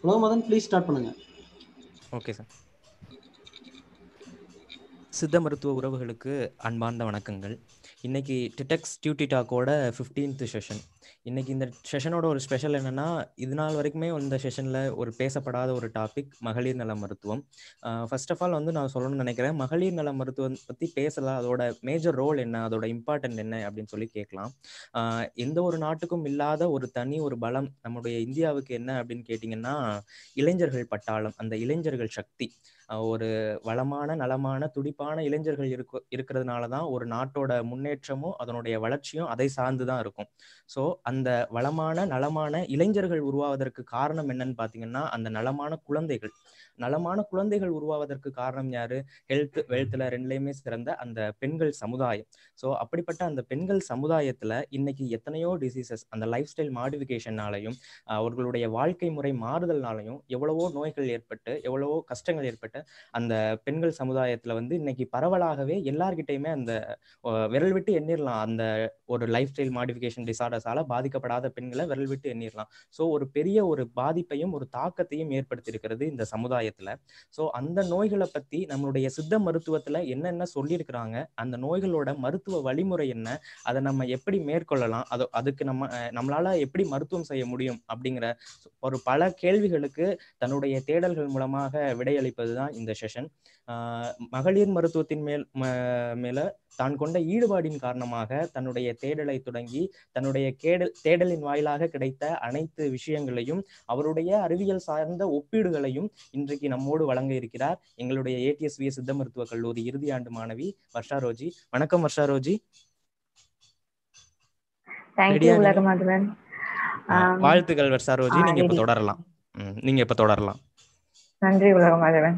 உலகமாதன் please start பண்ணுங்க okay sir சித்த மருத்துவ உறவுகளுக்கு அன்பார்ந்த வணக்கங்கள் இன்னைக்கு டிடெக்ஸ் டியூட்டி டாக்கோட ஃபிஃப்டீன்த் செஷன் இன்னைக்கு இந்த செஷனோட ஒரு ஸ்பெஷல் என்னன்னா இது நாள் வரைக்குமே இந்த செஷனில் ஒரு பேசப்படாத ஒரு டாபிக் மகளிர் நல மருத்துவம் ஃபர்ஸ்ட் ஆஃப் ஆல் வந்து நான் சொல்லணும்னு நினைக்கிறேன் மகளிர் நல மருத்துவம் பற்றி பேசலாம் அதோட மேஜர் ரோல் என்ன அதோட இம்பார்ட்டன்ட் என்ன அப்படின்னு சொல்லி கேட்கலாம் ஆஹ் எந்த ஒரு நாட்டுக்கும் இல்லாத ஒரு தனி ஒரு பலம் நம்முடைய இந்தியாவுக்கு என்ன அப்படின்னு கேட்டிங்கன்னா இளைஞர்கள் பட்டாளம் அந்த இளைஞர்கள் சக்தி ஆஹ் ஒரு வளமான நலமான துடிப்பான இளைஞர்கள் இருக்கு இருக்கிறதுனால தான் ஒரு நாட்டோட முன்னேற்றமும் அதனுடைய வளர்ச்சியும் அதை சார்ந்து தான் இருக்கும் ஸோ அந்த வளமான நலமான இளைஞர்கள் உருவாவதற்கு காரணம் என்னன்னு பார்த்தீங்கன்னா அந்த நலமான குழந்தைகள் நலமான குழந்தைகள் உருவாவதற்கு காரணம் யாரு ஹெல்த் வெல்த்ல ரெண்டுலையுமே சிறந்த அந்த பெண்கள் சமுதாயம் ஸோ அப்படிப்பட்ட அந்த பெண்கள் சமுதாயத்துல இன்னைக்கு எத்தனையோ டிசீசஸ் அந்த லைஃப் ஸ்டைல் மாடிஃபிகேஷனாலையும் அவர்களுடைய வாழ்க்கை முறை மாறுதல்னாலையும் எவ்வளவோ நோய்கள் ஏற்பட்டு எவ்வளவோ கஷ்டங்கள் ஏற்பட்டு அந்த பெண்கள் சமுதாயத்துல வந்து இன்னைக்கு பரவலாகவே எல்லார்கிட்டையுமே அந்த அஹ், விரல் விட்டு எண்ணிரலாம் அந்த ஒரு லைஃப் ஸ்டைல் மாடிஃபிகேஷன் டிசார்டர்ஸால பாதிக்கப்படாத பெண்களை விரல் விட்டு எண்ணிரலாம் ஸோ ஒரு பெரிய ஒரு பாதிப்பையும் ஒரு தாக்கத்தையும் ஏற்படுத்தியிருக்கிறது இந்த சமுதாயத்துல ஸோ அந்த நோய்களை பத்தி நம்மளுடைய சித்த மருத்துவத்துல என்னென்ன சொல்லியிருக்கிறாங்க அந்த நோய்களோட மருத்துவ வழிமுறை என்ன அதை நம்ம எப்படி மேற்கொள்ளலாம் அது அதுக்கு நம்ம அஹ், நம்மளால எப்படி மருத்துவம் செய்ய முடியும் அப்படிங்கிற ஒரு பல கேள்விகளுக்கு தன்னுடைய தேடல்கள் மூலமாக விடையளிப்பது தான் இந்த செஷன் மகளிர் மருத்துவத்தின் மேல் ம- மேல தான் கொண்ட ஈடுபாடின் காரணமாக தன்னுடைய தேடலை தொடங்கி தன்னுடைய கேடல் தேடலின் வாயிலாக கிடைத்த அனைத்து விஷயங்களையும் அவருடைய அறிவியல் சார்ந்த ஒப்பீடுகளையும் இன்றைக்கு நம்மோடு வழங்க இருக்கிறார் எங்களுடைய ஏடிஎஸ்வி சித்த மருத்துவ கல்லூரி இறுதி ஆண்டு மாணவி வர்ஷா ரோஜி வணக்கம் வர்ஷா ரோஜி தேங்க்யூ ரெடியா நீங்க? உலகமாதவன் அஹ், வாழ்த்துக்கள் வர்ஷா ரோஜி ஆ, நீங்க இப்ப ready. தொடரலாம் ம், நீங்க இப்ப தொடரலாம் நன்றி உலகமாதவன்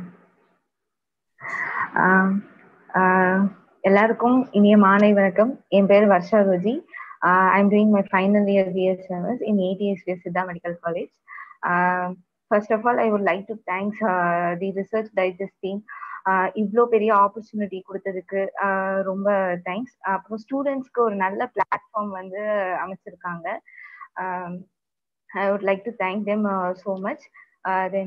ஆஹ் ஆஹ் எல்லாருக்கும் இனிய மாலை வணக்கம் என் பேர் Varsha Roji I'm doing my final year BS service in ATSPS Siddha medical college first of all I would like to thanks the research digest team இவ்வளோ பெரிய ஆப்பர்ச்சுனிட்டி கொடுத்ததுக்கு ஆஹ் ரொம்ப தேங்க்ஸ் அப்புறம் ஸ்டூடெண்ட்ஸ்க்கு ஒரு நல்ல பிளாட்ஃபார்ம் வந்து அமைச்சிருக்காங்க I would like to thank them so much then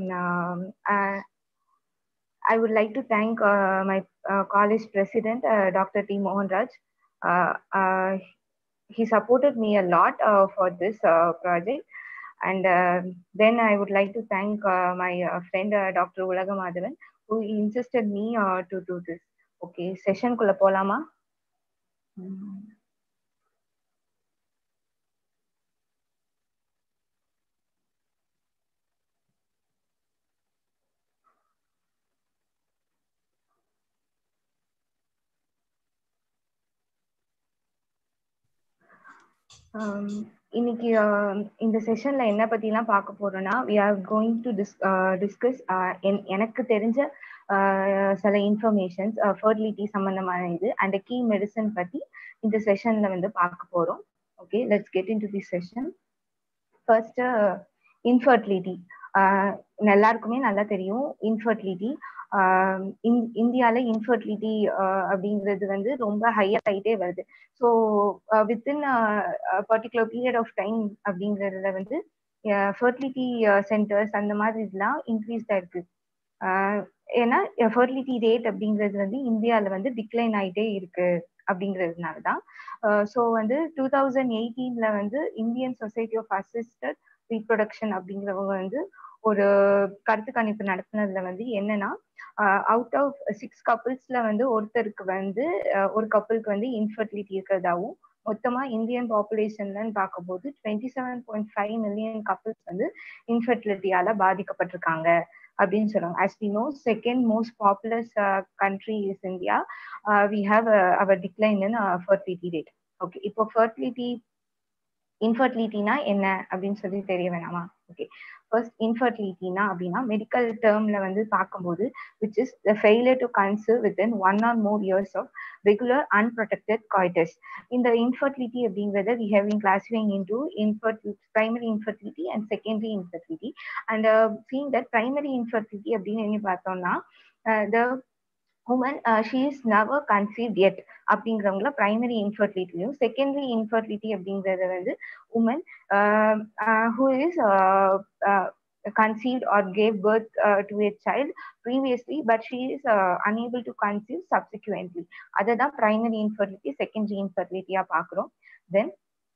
I would like to thank uh, my uh, college president, uh, Dr. T. Mohan Raj. Uh, uh, he supported me a lot uh, for this uh, project. And uh, then I would like to thank uh, my uh, friend, uh, Dr. Ulaga Madhavan, who insisted me uh, to do this. Okay, session kulla polama. Mm. Um, இன்னைக்கு uh, இந்த செஷன்ல என்ன பத்திலாம் பார்க்க போறோம்னா we are going to dis discuss எனக்கு தெரிஞ்ச uh, சில informations fertility சம்பந்தமான இது அண்ட் கீ மெடிசன் பத்தி இந்த செஷன்ல வந்து பார்க்க போறோம் okay let's get into the session first infertility எல்லாருக்குமே நல்லா தெரியும் இன்ஃபர்டிலிட்டி இந்தியால இன்ஃபர்டிலிட்டி அப்படிங்கிறது வந்து ரொம்ப ஹையர் ஆகிட்டே வருது so within particular period of time அப்படிங்கிறதுல வந்து ஃபர்டிலிட்டி சென்டர்ஸ் அந்த மாதிரி இதெல்லாம் இன்க்ரீஸ் இருக்கு ஆஹ் ஏன்னா ஃபர்டிலிட்டி ரேட் அப்படிங்கிறது வந்து இந்தியாவில் வந்து டிக்ளைன் ஆகிட்டே இருக்கு அப்படிங்கிறதுனால தான் ஸோ வந்து டூ தௌசண்ட் எயிட்டீன்ல வந்து Indian society of assisted reproduction அப்படிங்கிறவங்க வந்து ஒரு கருத்து கணிப்பு நடத்தினதுல வந்து என்னன்னா அவுட் ஆஃப் சிக்ஸ் கப்புள்ஸ்ல வந்து ஒருத்தருக்கு வந்து ஒரு கப்புளுக்கு வந்து இன்ஃபர்டிலிட்டி இருக்கிறதாவும் மொத்தமா இந்தியன் பாப்புலேஷன்லன்னு பார்க்கும்போது twenty seven point five million couples வந்து இன்ஃபர்டிலிட்டியால பாதிக்கப்பட்டிருக்காங்க அப்படின்னு சொல்றாங்க as we know second most popular country is India we have our decline in fertility rate okay இப்போ ஃபர்டிலிட்டி இன்ஃபர்டிலிட்டினா என்ன அப்படின்னு சொல்லி தெரிய வேணாமா ஓகே ஃபர்ஸ்ட் இன்ஃபர்டிலிட்டினா அப்படின்னா மெடிக்கல் டேர்ம்ல வந்து பார்க்கும்போது which is the failure to conceive within one or more years of regular unprotected coitus இந்த இன்ஃபர்டிலிட்டி அப்படிங்கிறத we have in classifying into infertility primary infertility and secondary infertility and seeing that primary infertility அப்படின்னு என்ன பார்த்தோம்னா the woman she is never conceived yet அப்படிங்கிறவங்கள primary இன்ஃபர்டிலிட்டியும் secondary infertility அப்படிங்கறது வந்து woman who is conceived or gave birth uh, to a child previously but she is uh, unable to conceive subsequently அதுதான் primary infertility secondary infertility ஆ பாக்குறோம் then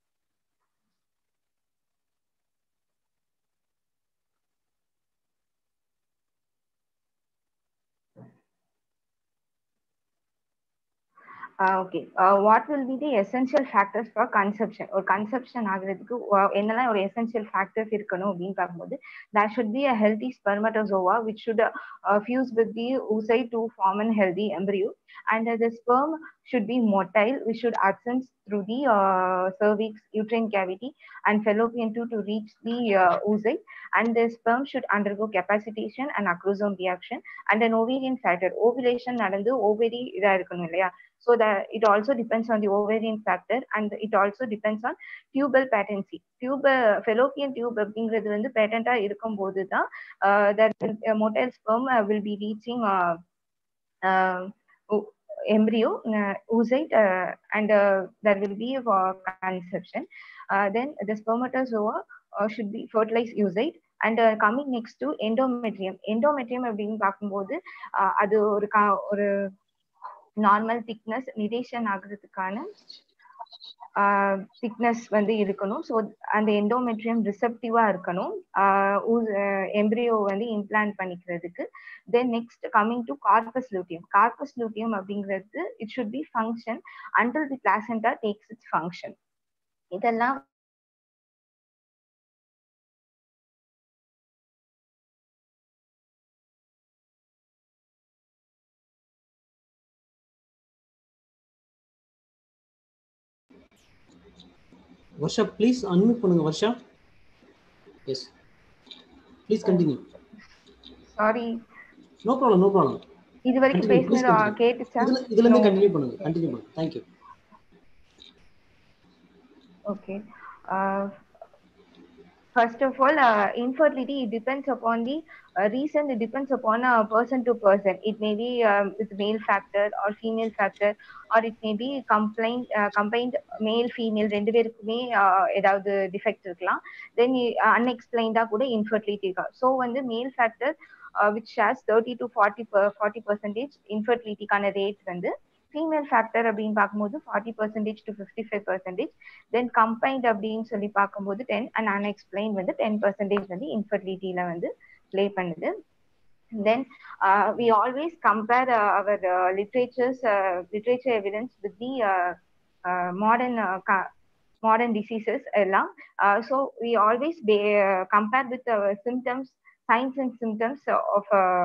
okay what will be the essential factors for conception ஒரு conception ஆகுறதுக்கு என்னெல்லாம் ஒரு essential factors இருக்கணும் அப்படின்னு பார்க்கும்போது there should be a healthy spermatozoa which should fuse with the ஊசை to form an healthy embryo and uh, the sperm should be motile which should ascend through the uh, cervix uterine cavity and fallopian tube to reach the uh, oocyte and the sperm should undergo capacitation and acrosome reaction and an ovarian factor ovulation நடந்து ovary இதா இருக்கணும் இல்லையா so that it also depends on the ovarian factor and it also depends on tubal patency tube fallopian tube அப்படிங்கிறது வந்து பேட்டண்டா இருக்கும் போது தான் that motile sperm will be reaching uh, embryo uh, oocyte uh, and uh, there will be a conception then the spermatozoa should be fertilized oocyte and coming next to endometrium endometrium அப்படின்னு பார்க்கும்போது அது ஒரு ஒரு normal thickness nidation ஆகுறதுக்கான thickness வந்து இருக்கணும் so அந்த endometrium ரிசப்டிவா இருக்கணும் எம்ப்ரியோ வந்து இம்ப்ளான்ட் பண்ணிக்கிறதுக்கு then next coming to corpus luteum corpus luteum அப்படிங்கிறது it should be function until the placenta takes its function இதெல்லாம் வர்ஷா ப்ளீஸ் அன்மியூட் பண்ணுங்க Varsha yes please continue sorry no problem no problem இது வரைக்கும் பேசுனது கேட்டுச்சா இதுல இதுல இருந்து கண்டினியூ பண்ணுங்க கண்டினியூ பண்ணுங்க thank you okay uh, first of all uh, infertility it depends upon the uh, reason it depends upon a person to person it may be um, with male factor or female factor or it may be complaint uh, combined male female ரெண்டு பேருக்குமே ஏதாவது defect இருக்கலாம் தென் அன்எக்ஸ்பிளைன்டா கூட infertility இருக்கலாம் so வந்து male factor which has thirty to forty forty percentage இன்ஃபர்டிலிட்டிக்கான rate வந்து female factor அப்படின்னு பார்க்கும்போது forty percentage to fifty five percentage then combined அப்படின்னு சொல்லி பார்க்கும்போது டென் அண்ட் அன்எக்ஸ்பிளைன் வந்து டென் பர்சன்டேஜ் வந்து இன்ஃபர்டிலிட்டியில வந்து ப்ளே பண்ணுது then uh, we always compare uh, our uh, literatures literature evidence with the modern modern diseases எல்லாம் so we always be, compare with the symptoms signs and symptoms of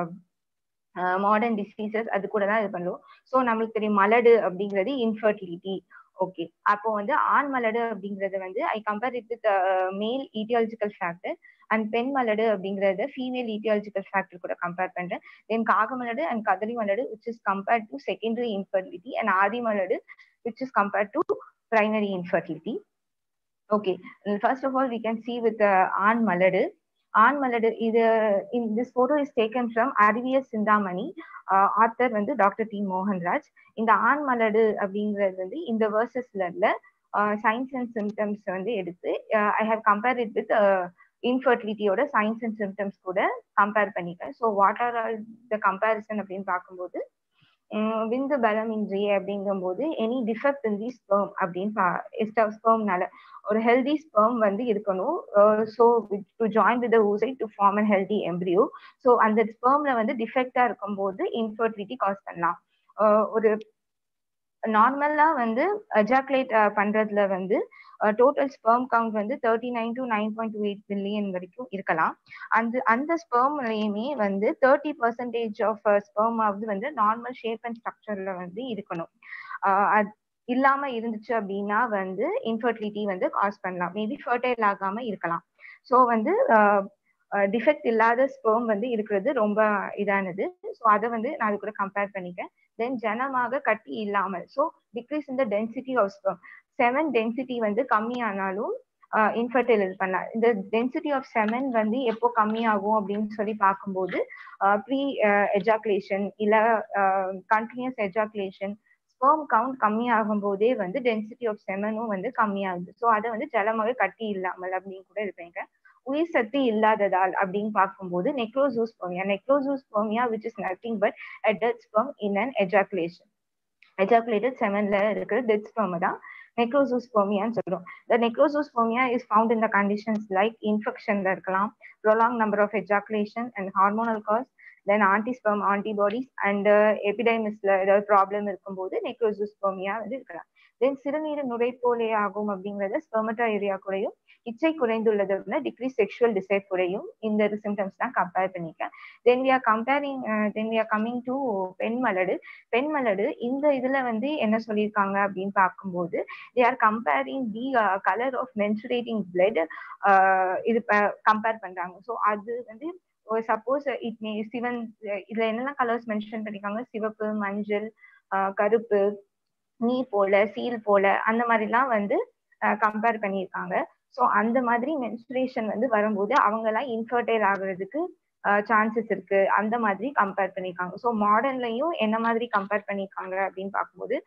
modern diseases அது கூட தான் இது பண்ணுவோம் so நம்மளுக்கு தெரியும் மலடு அப்படிங்கிறது infertility okay அப்போ வந்து ஆண் மலடு அப்படிங்கிறது வந்து ஐ கம்பேர் இட் வித் மேல் ஈட்டியாலஜிக்கல் ஃபேக்டர் அண்ட் பெண் மலடு அப்படிங்கிறது ஃபீமேல் ஈட்டியாலஜிக்கல் ஃபேக்டர் கூட கம்பேர் பண்றேன் தென் காக மலடு அண்ட் கதலி மலடு which is compare to secondary infertility and ஆதி மலடு which is compare to primary infertility okay first of all we can see with ஆண் மலடு ஆண் மலடு இது this photo is taken from Ariviyal Chinthamani author வந்து டாக்டர் டி மோகன்ராஜ் இந்த ஆண் மலடு அப்படிங்கிறது வந்து இந்த வேர்சஸ்ல சயின்ஸ் அண்ட் சிம்டம்ஸ் வந்து எடுத்து I have compare it with இன்ஃபர்டிலிட்டியோட சயின்ஸ் அண்ட் சிம்டம்ஸ் கூட கம்பேர் பண்ணிட்டேன் so what are all the comparison அப்படின்னு பார்க்கும்போது விந்து பலமின்றி அப்படிங்கும்போது any defect in the sperm அப்படின்னு ஸ்பெர்ம்னால ஒரு ஹெல்தி ஸ்பெர்ம் வந்து இருக்கணும் ஸோ டு ஜாயின் வித் ஊசை to form and healthy embryo so அந்த ஸ்பெர்ம்ல வந்து டிஃபெக்டா இருக்கும்போது இன்ஃபர்டிலிட்டி காஸ் பண்ணலாம் ஒரு நார்மலா வந்து எஜாக்குலேட் பண்றதுல வந்து டோட்டல் ஸ்பெர்ம் கவுண்ட் வந்து thirty nine to nine point two eight billion வரைக்கும் இருக்கலாம் அந்த அந்த ஸ்பெர்ம்லயுமே வந்து தேர்ட்டி பர்சன்டேஜ் ஆஃப் ஸ்பெர்மாவது வந்து நார்மல் ஷேப் அண்ட் ஸ்ட்ரக்சர்ல வந்து இருக்கணும் இல்லாம இருந்துச்சு அப்படின்னா வந்து இன்ஃபர்டிலிட்டி வந்து காஸ் பண்ணலாம் மேபி ஃபர்டைல் ஆகாம இருக்கலாம் ஸோ வந்து டிஃபெக்ட் இல்லாத ஸ்பெர்ம் வந்து இருக்கிறது ரொம்ப இதானது ஸோ அதை வந்து நான் அது கூட கம்பேர் பண்ணிக்கிறேன் தென் ஜனமாக கட்டி இல்லாமல் ஸோ டிக்ரீஸ் இந்த density of sperm semen density வந்து கம்மியானாலும் இன்ஃபர்டைல் இது பண்ணலாம் இந்த டென்சிட்டி ஆஃப் செமன் வந்து எப்போ கம்மியாகும் அப்படின்னு சொல்லி பார்க்கும்போது ப்ரீ எஜாக்குலேஷன் இல்லை கண்டினியூஸ் எஜாக்குலேஷன் ஸ்பெர்ம் கவுண்ட் கம்மியாகும் போதே வந்து டென்சிட்டி ஆஃப் செமனும் வந்து கம்மியாகுது ஸோ அதை வந்து ஜலமாக கட்டி இல்லாமல் அப்படின்னு கூட இருப்பீங்க உயிர் சக்தி இல்லாததால் அப்படின்னு பார்க்கும்போது necrozoospermia necrozoospermia which is nothing but death sperm in an ejaculation ejaculated செவன்ல இருக்கிற டெத் ஸ்பெர்ம் தான் நெக்ரோசூஸ்போமியான்னு சொல்றோம் the necrozoospermia is found in the conditions like இன்ஃபெக்ஷன்ல இருக்கலாம் prolong number of ejaculation and hormonal cause then antisperm antibodies and எபிடைமிஸ்ல ஏதாவது problem இருக்கும்போது நெக்ரோசூஸ்போமியா வந்து இருக்கலாம் தென் சிறுநீர் நுரைப்போலே ஆகும் அப்படிங்கறத ஸ்பெர்மட்டா ஏரியா குறையும் இச்சை குறைந்துள்ளதை விட டிக்ரீஸ் செக்ஷுவல் டிசைர் குறையும் இந்த சிம்டம்ஸ் தான் கம்பேர் பண்ணிக்க then we are comparing then we are coming to பெண் மலடு பெண் மலடு இந்த இதுல வந்து என்ன சொல்லியிருக்காங்க அப்படின்னு பார்க்கும்போது they are comparing the colour of menstruating blood இது கம்பேர் பண்றாங்க ஸோ அது வந்து சப்போஸ் இட் மே சிவன் இதுல என்னென்ன கலர்ஸ் மென்ஷன் பண்ணிருக்காங்க சிவப்பு மஞ்சள் கருப்பு நீர் போல சீல் போல அந்த மாதிரிலாம் வந்து கம்பேர் பண்ணியிருக்காங்க ஸோ அந்த மாதிரி மென்சுரேஷன் வந்து வரும்போது அவங்க எல்லாம் இன்ஃபர்டைல் ஆகுறதுக்கு சான்சஸ் இருக்கு அந்த மாதிரி கம்பேர் பண்ணியிருக்காங்க ஸோ மாடர்ன்லையும் என்ன மாதிரி கம்பேர் பண்ணியிருக்காங்க அப்படின்னு பார்க்கும்போது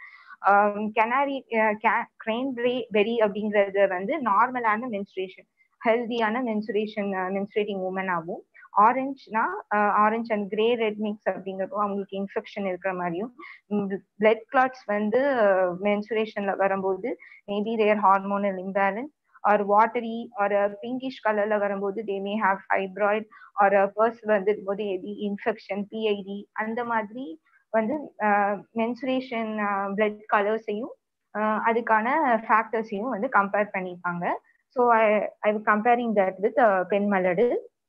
கெனாரி கிரெயின்பிரி பெரி அப்படிங்கிறது வந்து நார்மலான மென்சுரேஷன் ஹெல்தியான மென்சுரேஷன் மென்சுரேட்டிங் உமனாகவும் ஆரஞ்ச்னா orange and grey red mix அப்படிங்கிறப்போ அவங்களுக்கு இன்ஃபெக்ஷன் இருக்கிற மாதிரியும் பிளட் கிளாட்ஸ் வந்து மென்சுரேஷன்ல வரும்போது maybe there hormonal imbalance or watery or pinkish கலர்ல வரும்போது they may have fibroid or பர்ஸ் வந்து போது எதி இன்ஃபெக்ஷன் பிஐடி அந்த மாதிரி வந்து மென்சுரேஷன் பிளட் கலர்ஸையும் அதுக்கான ஃபேக்டர்ஸையும் வந்து கம்பேர் பண்ணியிருக்காங்க so I I comparing that with பெண் மலடு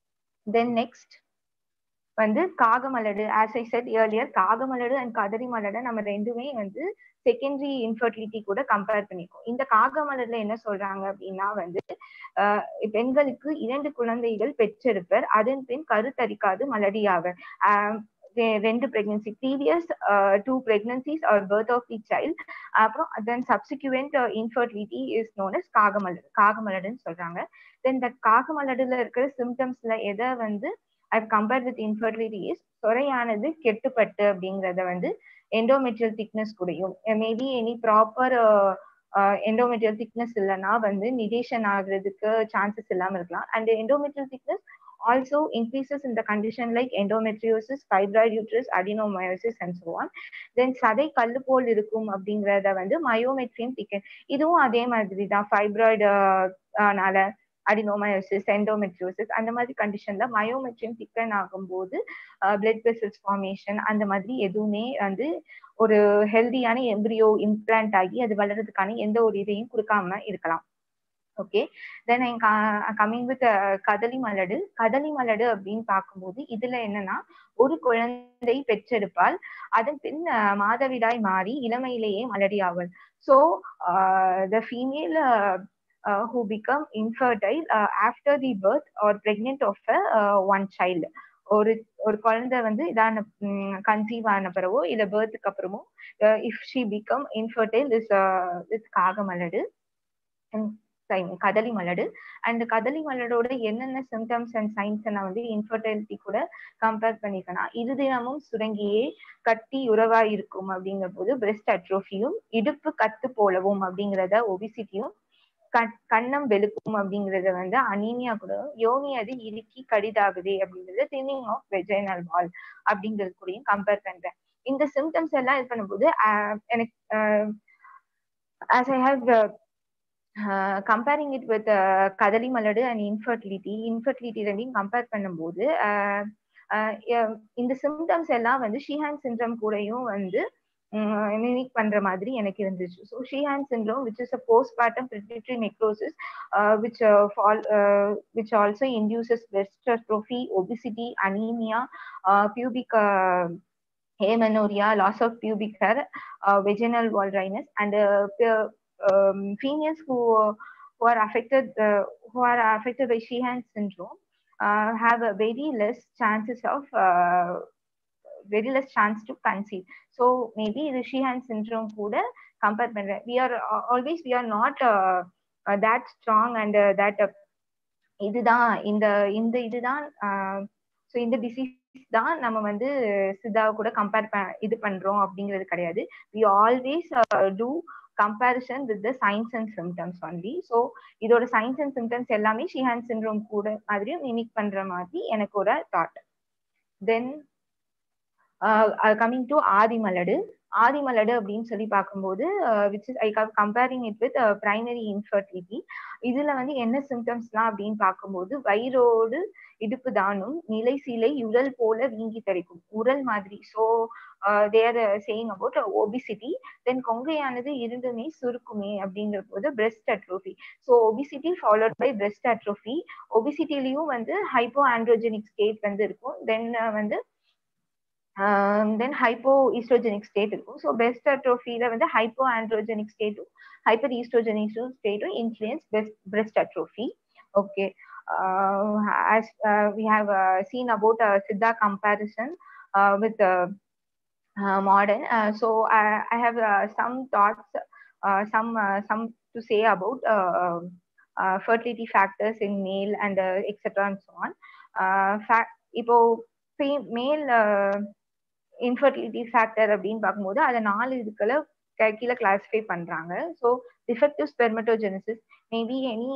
தென் நெக்ஸ்ட் வந்து காகமலடு ஆஸ் ஐ செட் ஏர்லியர் காகமலடு அண்ட் கதரி மலடை நம்ம ரெண்டுமே வந்து செகண்டரி இன்ஃபர்டிலிட்டி கூட கம்பேர் பண்ணிருக்கோம் இந்த காகமலர்ல என்ன சொல்றாங்க அப்படின்னா வந்து பெண்களுக்கு இரண்டு குழந்தைகள் பெற்றெடுப்பர் அதன் பின் கருத்தரிக்காது மலடியாக ரெண்டு pregnancy previous two pregnancies or birth of the child அப்புறம் then subsequent infertility is known as காகமலடு காகமலடுன்னு சொல்றாங்க தென் த காகமலடுல இருக்கிற சிம்டம்ஸ்ல எதை வந்து I compare with infertility is சொரையானது கெட்டுப்பட்டு அப்படிங்கிறத வந்து எண்டோமெட்ரியல் திக்னஸ் கூடயும் maybe any proper endometrial thickness இல்லைன்னா வந்து நிடேஷன் ஆகுறதுக்கு சான்சஸ் இல்லாம இருக்கலாம் and endometrial thickness also increases in the condition like endometriosis, fibroid uterus, adenomyosis and so on. Then சதை கல்லு போல் இருக்கும் அப்படிங்கறத வந்து மயோமெட்ரியம் திக்கன் இதுவும் அதே மாதிரி தான் ஃபைப்ராய்டு னால அடினோமயோசிஸ் எண்டோமெட்ரியோசிஸ் அந்த மாதிரி கண்டிஷன்ல மயோமெட்ரியம் திக்கன் ஆகும்போது பிளட் வெசல்ஸ் ஃபார்மேஷன் அந்த மாதிரி எதுவுமே வந்து ஒரு ஹெல்தியான எம்பிரியோ இம்ப்ளான்ட் ஆகி அது வளர்றதுக்கான எந்த ஒரு இதையும் கொடுக்காம இருக்கலாம் ஓகே தென் கம்மிங் வித் கதலி மலடு கதலி மலடு அப்படின்னு பார்க்கும்போது இதுல என்னன்னா ஒரு குழந்தை பெற்றெடுப்பால் அதன் பின் மாதவிடாய் மாறி இளமையிலேயே மலடி ஆவல் so the female who become infertile after the birth or pregnant of one child ஒரு ஒரு குழந்தை வந்து இதான கன்சீவ் ஆன பிறவோ இல்ல பேர்த்துக்கு அப்புறமோ if she become infertile is is காகமலடு கதலி மலடு அண்ட் கதலி மலடோட என்னென்ன சிம்டம்ஸ் அண்ட் சைன்ஸ் நான் வந்து இன்ஃபர்டிலிட்டி கூட கம்பேர் பண்ணிக்கலாம் இரு தினமும் சுரங்கியே கட்டி உறவா இருக்கும் அப்படிங்கிற போது பிரெஸ்ட் அட்ரோஃபியும் இடுப்பு கத்து போலவும் அப்படிங்கிறத ஒபிசிட்டியும் கண்ணம் வெளுக்கும் அப்படிங்கறத வந்து அனீமியா கூட யோனி அது இறுக்கி கடிதாகுது அப்படிங்கறது தின்னிங் ஆஃப் வெஜைனல் வால் அப்படிங்கிறது கூடயும் கம்பேர் பண்றேன் இந்த சிம்டம்ஸ் எல்லாம் இது பண்ணும்போது எனக்கு as I have comparing it with கதலி மலடு அண்ட் இன்ஃபர்டிலிட்டி இன்ஃபர்டிலிட்டி ரெண்டையும் கம்பேர் பண்ணும்போது இந்த சிம்டம்ஸ் எல்லாம் வந்து ஷீஹான் சிண்ட்ரம் கூடயும் வந்து மிமிக் பண்ற மாதிரி எனக்கு இருந்துச்சு so Sheehan syndrome which is a post partum pituitary necrosis which fall which also induces வெஸ்ட்ரோஃபி ஒபிசிட்டி அனீமியா பியூபிக் ஹேமனோரியா loss of pubic hair vaginal wall dryness and um, females who who are affected uh, who are affected by Sheehan syndrome uh, have a very less chances of uh, very less chance to conceive. So maybe the Sheehan syndrome கூட compare பண்றேன் we are always we are not uh, uh, that strong and uh, that uh, இதுதான் இந்த இந்த இதுதான் so இந்த disease தான் நம்ம வந்து சித்தாவை கூட கம்பேர் இது பண்றோம் அப்படிங்கிறது கிடையாது we always do comparison with the signs and symptoms only so இதோட சைன்ஸ் அண்ட் சிம்டம்ஸ் எல்லாமே ஷிஹான் சிண்ட்ரோம் கூட மாதிரியும் மிமிக் பண்ற மாதிரி எனக்கு ஒரு தாட் தென் கம்மிங் டு ஆதிமலடு ஆதிமலடு அப்படின்னு சொல்லி பார்க்கும்போது which is I comparing it with primary infertility இதுல வந்து என்ன சிம்டம்ஸ்லாம் அப்படின்னு பார்க்கும்போது வயிறோடு இடுப்பு தானும் நிலை சீலை உரல் போல வீங்கி தரிக்கும் உரல் மாதிரி so they're saying about obesity then கொங்கையானது இருந்துமே சுருக்குமே அப்படிங்கிற போது breast atrophy so obesity followed by breast atrophy ஒபிசிட்டிலையும் வந்து ஹைப்போ ஆண்ட்ரோஜெனிக் ஸ்டேட் வந்து இருக்கும் தென் வந்து தென் ஹைப்போ ஈஸ்ட்ரோஜெனிக் ஸ்டேட் இருக்கும் ஸோ பெஸ்ட் அட்ரோஃபியில வந்து ஹைப்போ ஆண்ட்ரோஜெனிக் ஸ்டேட்டும் ஹைப்பர் ஈஸ்ட்ரோஜெனிக் ஸ்டேட்டும் influence breast breast atrophy okay as uh, we have uh, seen about uh, Siddha comparison uh, with uh, uh, modern. Uh, so I, I have uh, some thoughts, uh, some uh, some to say about uh, uh, fertility factors in male and uh, etc. and so on. Uh, fact, இப்போ மேல் infertility factor அப்படின்னு பார்க்கும்போது அதை நாலு இதுக்குள்ள கீழே கிளாஸிஃபை பண்றாங்க so defective spermatogenesis maybe any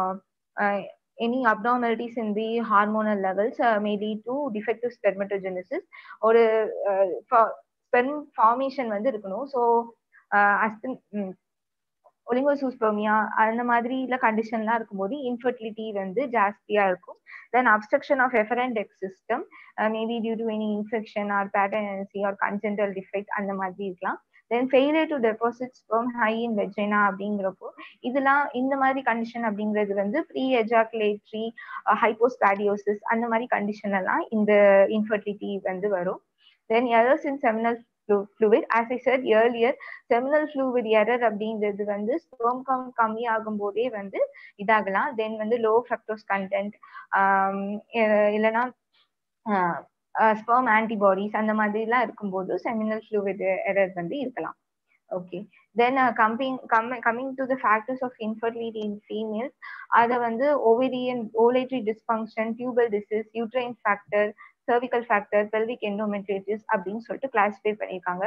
any abnormalities in the hormonal levels uh, may lead to defective spermatogenesis ஒரு ஸ்பெர்ம் ஃபார்மேஷன் வந்து இருக்கணும் ஸோ அஸ்தின் ஒலிங்கோசூஸ்பர்மியா அந்த மாதிரி இல்ல கண்டிஷன்லாம் இருக்கும்போது இன்ஃபர்டிலிட்டி வந்து ஜாஸ்தியா இருக்கும் then obstruction of efferent egg system maybe due to any infection or பேட்டர்னசி ஆர் கன்ஜென்டல் டிஃபெக்ட் அந்த மாதிரி இருக்கலாம் then failure to deposit sperm high in vagina அப்படிங்கிறப்போ இதெல்லாம் இந்த மாதிரி கண்டிஷன் அப்படிங்கிறது வந்து ப்ரீ எஜாக்குலேட்ரி ஹைப்போஸ்பாடியோசிஸ் அந்த மாதிரி கண்டிஷன் எல்லாம் இந்த இன்ஃபர்டிலிட்டி வந்து வரும் then errors in seminal fluid as i said earlier seminal fluid error அப்படிங்கிறது வந்து ஸ்பெர்ம் கவுண்ட் கம்மி ஆகும் போதே வந்து இதாகலாம் தென் வந்து லோ ஃப்ரக்டோஸ் கண்டென்ட் இல்லைன்னா ஸ்பெர்ம் ஆன்டிபாடிஸ் அந்த மாதிரிலாம் இருக்கும்போது செமினல் ஃப்ளூவிட் எரர் வந்து இருக்கலாம் okay then coming come coming to the factors of infertility in females அதை வந்து ovarian ovulatory dysfunction tubal disease uterine factor cervical factor pelvic endometritis அப்படின்னு சொல்லிட்டு கிளாஸிஃபை பண்ணியிருக்காங்க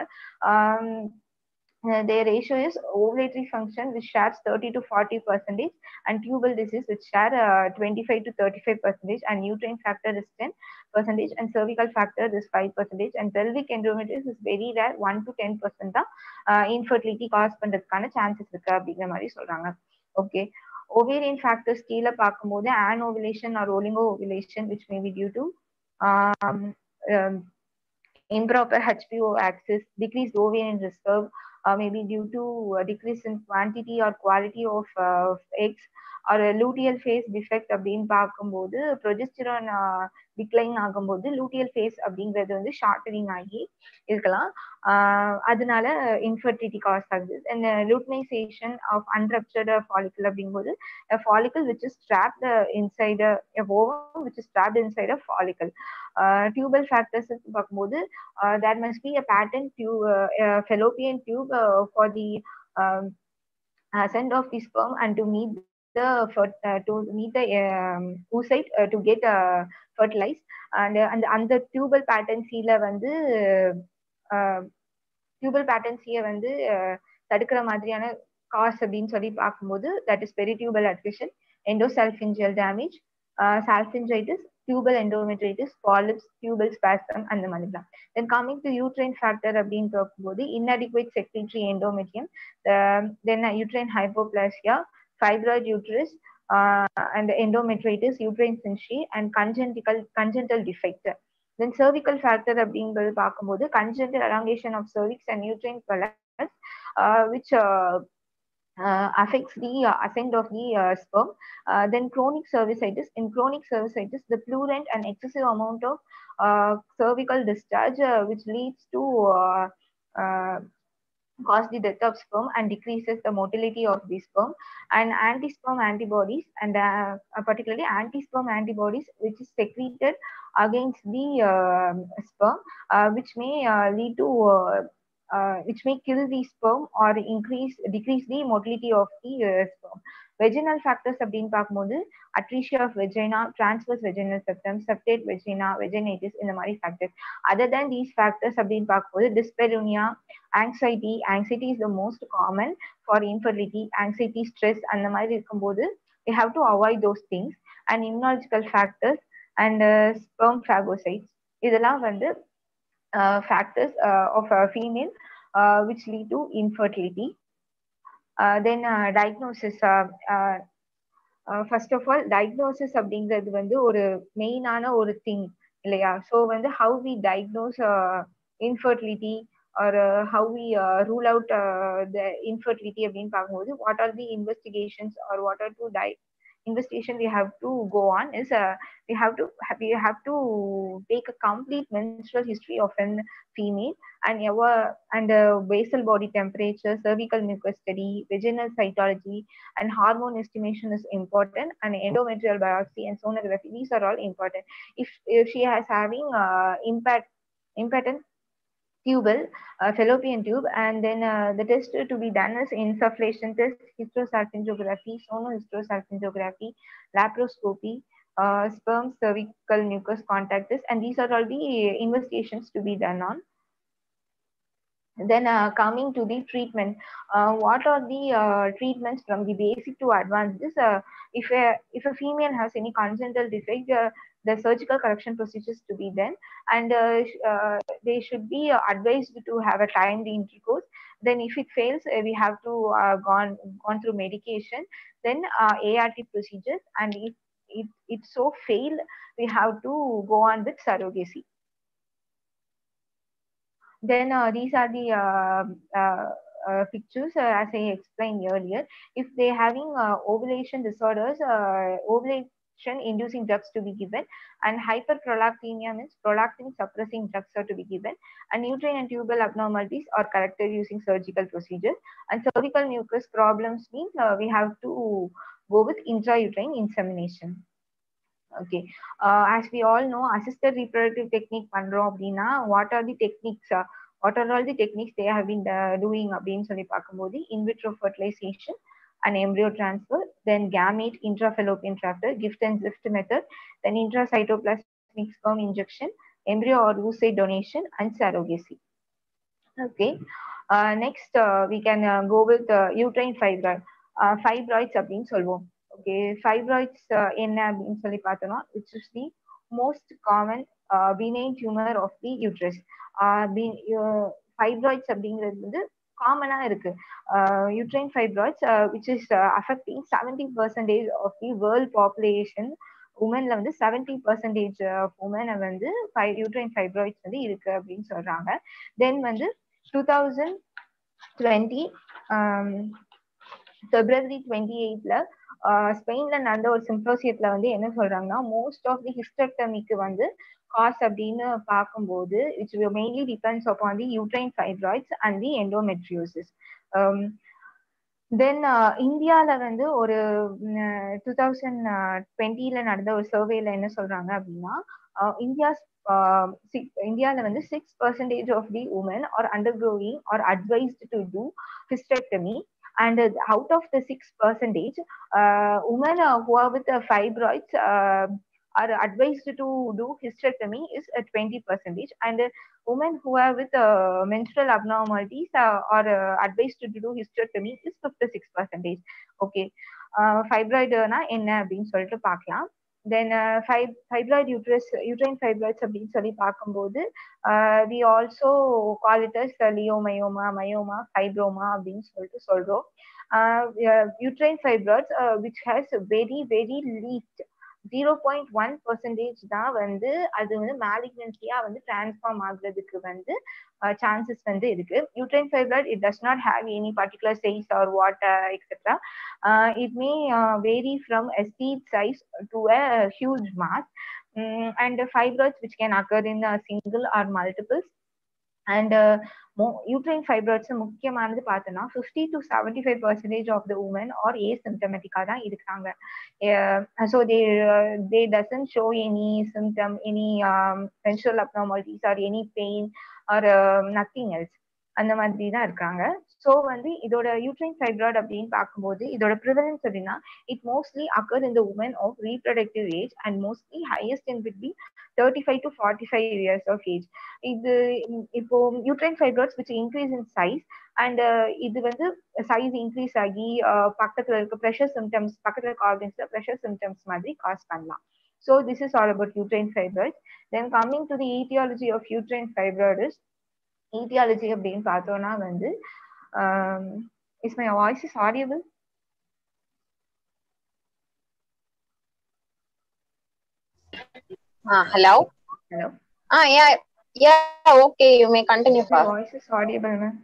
their ratio is ovulatory function which shares 30 to 40 percentage and tubal disease which share uh, 25 to 35 percentage and uterine factor is 10 percentage and cervical factor is 5 percentage and pelvic endometriosis is very rare 1 to 10 percent தான் infertility cause பண்றதுக்கான chances இருக்கு அப்படிங்கிற மாதிரி சொல்றாங்க okay ovarian factors கீழே பார்க்கும்போது an ovulation or oligo ovulation which may be due to um, um, improper HPO axis, decreased ovarian reserve, uh, maybe due to uh, decrease in quantity or quality of uh, eggs or a luteal phase defect அப்படின்னு பார்க்கும்போது progesterone decline ஆகும்போது luteal phase அப்படிங்கிறது வந்து shortening ஆகி இருக்கலாம் அதனால infertility cause ஆகுது and luteinization of unruptured follicle அப்படிங்கும்போது follicle which is trapped inside ovum which is trapped inside a follicle tubal factors பார்க்கும்போது there must be a patent tube fallopian tube for the send off the sperm and to meet the uh, to meet the um, oocyte uh, to get uh, fertilized and அந்த அந்த tubal பேட்டன்சில வந்து tubal பேட்டன்சியை வந்து தடுக்கிற மாதிரியான cos அப்படின்னு சொல்லி பார்க்கும்போது that is peritubal attrition endosalpingeal damage salpingitis tubal endometritis polyps tubal spasm அந்த மாதிரி தான் then coming to uterine factor அப்படின்னு பார்க்கும்போது inadequate secretory endometrium then uterine hypoplasia fibroid uterus uh, and endometritis, uterine syncytial and congenital congenital defect. Then cervical factor அப்படிங்கிறது பார்க்கும்போது congenital elongation of cervix and uterine collapse, uh, which uh, uh, affects the uh, ascent of the uh, sperm. Uh, then chronic cervicitis. In chronic cervicitis, the plurent and excessive amount of uh, cervical discharge, uh, which leads to uh, uh, cause the death of sperm and decreases the motility of the sperm and anti-sperm antibodies and uh, particularly anti-sperm antibodies which is secreted against the uh, sperm uh, which may uh, lead to uh, uh, which may kill the sperm or increase decrease the motility of the uh, sperm vaginal factors அப்படின்னு பார்க்கும்போது atresia of vagina transverse vaginal septum septate vagina vaginitis இந்த மாதிரி factors other than these factors அப்படின்னு பார்க்கும்போது dyspareunia anxiety anxiety is the most common for infertility anxiety stress அந்த மாதிரி இருக்கும்போது we have to avoid those things and immunological factors and sperm phagocytes இதெல்லாம் வந்து factors of female which lead to infertility then diagnosis first of all diagnosis அப்படிங்கிறது வந்து ஒரு மெயினான ஒரு திங் இல்லையா ஸோ வந்து how we diagnose infertility or how we rule out the infertility அப்படின்னு பார்க்கும்போது what are the investigations or what are to die investigation we have to go on is uh, we have to have, we have to take a complete menstrual history of an female and ever and uh, basal body temperature cervical mucus study vaginal cytology and hormone estimation is important and endometrial biopsy and sonography these are all important if, if she has having uh, impact impotent tubal uh, fallopian tube and then uh, the test to be done is insufflation test hysterosalpingography sonohysterosalpingography laparoscopy uh, sperm cervical mucus contact test and these are all the investigations to be done on then uh, coming to the treatment uh, what are the uh, treatments from the basic to advanced this uh, if a if a female has any congenital defect uh, the surgical correction procedures to be done and uh, uh, they should be uh, advised to have a timed intercourse then if it fails uh, we have to uh, gone gone through medication then uh, art procedures and if it, it so fail we have to go on with surrogacy then uh, these are the uh, uh, uh, pictures uh, as I explained earlier. If they having uh, ovulation disorders, uh, ovulation inducing drugs to be given, and hyperprolactinemia means prolactin suppressing drugs are to be given, and uterine and tubal abnormalities are corrected using surgical procedures, and cervical mucus problems means uh, we have to go with intrauterine insemination. Okay, uh, as we all know, assisted reproductive technique பண்றோம் அப்படின்னா what are the techniques uh, what are all the techniques they have been uh, doing அப்படின்னு சொல்லி பார்க்கும்போது in vitro fertilization and embryo transfer, then gamete intrafallopian tractor, gift and gift method, then intracytoplasmic sperm injection, embryo or oocyte donation, and surrogacy. Okay. Uh, next, uh, we can uh, go with uh, uterine fibroid. Uh, fibroids அப்படின்னு சொல்லுவோம் okay fibroids என்ன அப்படின்னு சொல்லி பார்த்தோம்னா it's is the most common benign tumour of the uterus fibroids அப்படிங்கிறது வந்து காமனா இருக்கு uterine fibroids which is affecting seventy percentage of the world population உமன்ல வந்து செவன்டி பர்சன்டேஜ் ஆஃப் உமனை வந்து யூட்ரைன் ஃபைப்ராய்ட்ஸ் வந்து இருக்கு அப்படின்னு சொல்றாங்க தென் வந்து two thousand twenty February twenty எயிட்ல ஸ்பெயின்ல நடந்த ஒரு சிம்போசியத்துல வந்து என்ன சொல்றாங்கன்னா மோஸ்ட் ஆஃப் தி ஹிஸ்டெக்டமிக்கு வந்து காஸ் அப்படின்னு பார்க்கும்போது it's mainly depends upon the uterine fibroids and the endometriosis then இந்தியாவில் வந்து ஒரு டூ தௌசண்ட் டுவெண்ட்டில நடந்த ஒரு சர்வேல என்ன சொல்றாங்க அப்படின்னா இந்தியா இந்தியாவில் வந்து six percentage of the women are undergoing or advised to do hysterectomy and uh, out of the 6 percentage uh, women uh, who are with uh, fibroids uh, are advised to do hysterectomy is uh, 20 percentage and uh, women who are with uh, menstrual abnormalities uh, are uh, advised to do hysterectomy is 56 percentage okay uh, fibroid na என்ன அப்படின்னு சொல்லிட்டு பார்க்கலாம் then fibroid uterus uterine fibroids அப்படின்னு சொல்லி பார்க்கும்போது we also call it as leiomyoma myoma fibroma அப்படின்னு சொல்லிட்டு சொல்றோம் uterine fibroids which has very very least zero point one percentage தான் வந்து அது வந்து மேலிக்னன்சியா வந்து டிரான்ஸ்ஃபார்ம் ஆகுறதுக்கு வந்து சான்சஸ் வந்து இருக்கு uterine fibroid it does not have any particular size or water etcetera it may vary from a seed size to a huge mass um, and fibroids which can occur in a single or multiples and uterine fibroids முக்கியமானது பார்த்தோன்னா fifty to seventy five percentage of the women are a சிம்டமெட்டிக்காக தான் இருக்காங்க so they they doesn't show any symptom any menstrual abnormalities or any pain or uh, nothing else அந்த மாதிரி தான் இருக்காங்க so வந்து இதோட யூட்ரைன் ஃபைப்ராய்ட் அப்படின்னு பார்க்கும்போது இதோட ப்ரிவலன்ஸ் அப்படின்னா இட் மோஸ்ட்லி அக்கர் இந்த women of reproductive age and mostly highest in between thirty five to forty five years of age இது இப்போ uterine fibroids which increase in size and இது வந்து size increase ஆகி பக்கத்துல இருக்க pressure symptoms பக்கத்துல இருக்க ஆர்கன்ஸ்ல ப்ரெஷர் சிம்டம்ஸ் மாதிரி காஸ் பண்ணலாம் so this is all about uterine fibroids then coming to the aetiology of uterine fibroids aetiology அப்படின்னு பார்த்தோம்னா வந்து is my voice is audible Uh, hello. Hello. Ah, yeah, yeah. Okay, you may continue. My First. voice is audible, ma'am.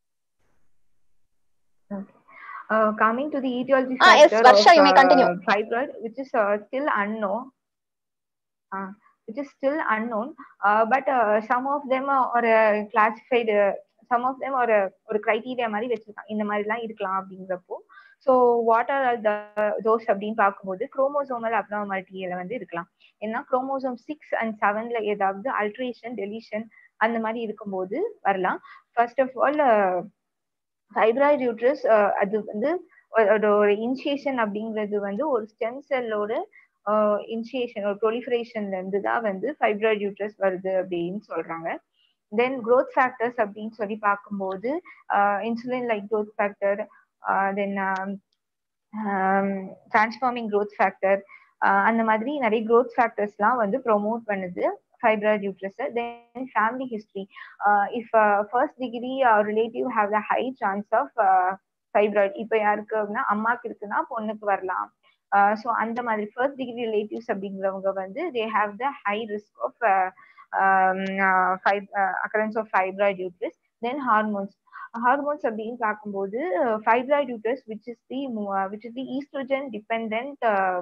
Okay. Uh, coming to the etiology Ah, yes, factor Varsha, of you may continue. uh, fibroid, which is uh, still unknown. Uh, which is still unknown, uh, but uh, some of them are uh, classified. Uh, some of them are uh, ஒரு criteria மாதிரி வச்சிருக்காங்க இந்த மாதிரிலாம் இருக்கலாம் அப்படிங்கிறப்போ so what are the those அப்படின்னு பார்க்கும்போது chromosomal அப்னார்மாலிட்டியில வந்து இருக்கலாம் ஏன்னா குரோமோசோம் சிக்ஸ் அண்ட் செவன்ல ஏதாவது அல்ட்ரேஷன் டெலிஷன் அந்த மாதிரி இருக்கும்போது வரலாம் first of all fibroid uterus அது வந்து ஒரு ஒரு இனிஷியேஷன் அப்படிங்கிறது வந்து ஒரு ஸ்டெம் செல்லோட இனிஷியேஷன் ஒரு ப்ரொலிஃபரேஷன்ல இருந்து தான் வந்து ஃபைப்ராய்ட் யூட்ரஸ் வருது அப்படின்னு சொல்றாங்க தென் க்ரோத் ஃபேக்டர்ஸ் அப்படின்னு சொல்லி பார்க்கும்போது insulin like growth factor then transforming growth factor அந்த மாதிரி நிறைய க்ரோத் ஃபேக்டர்ஸ்லாம் வந்து ப்ரொமோட் பண்ணுது fibroid uterus then family history uh, if uh, first degree uh, relative have the high chance of uh, fibroid இப்போ யாருக்கு அப்படின்னா அம்மாக்கு இருக்குன்னா பொண்ணுக்கு வரலாம் ஸோ அந்த மாதிரி ஃபர்ஸ்ட் டிகிரி ரிலேட்டிவ்ஸ் அப்படிங்கிறவங்க வந்து they have the high risk of occurrence of fibroid uterus then hormones hormones அப்படின்னு பார்க்கும்போது fibroid uterus which is the which is the oestrogen depend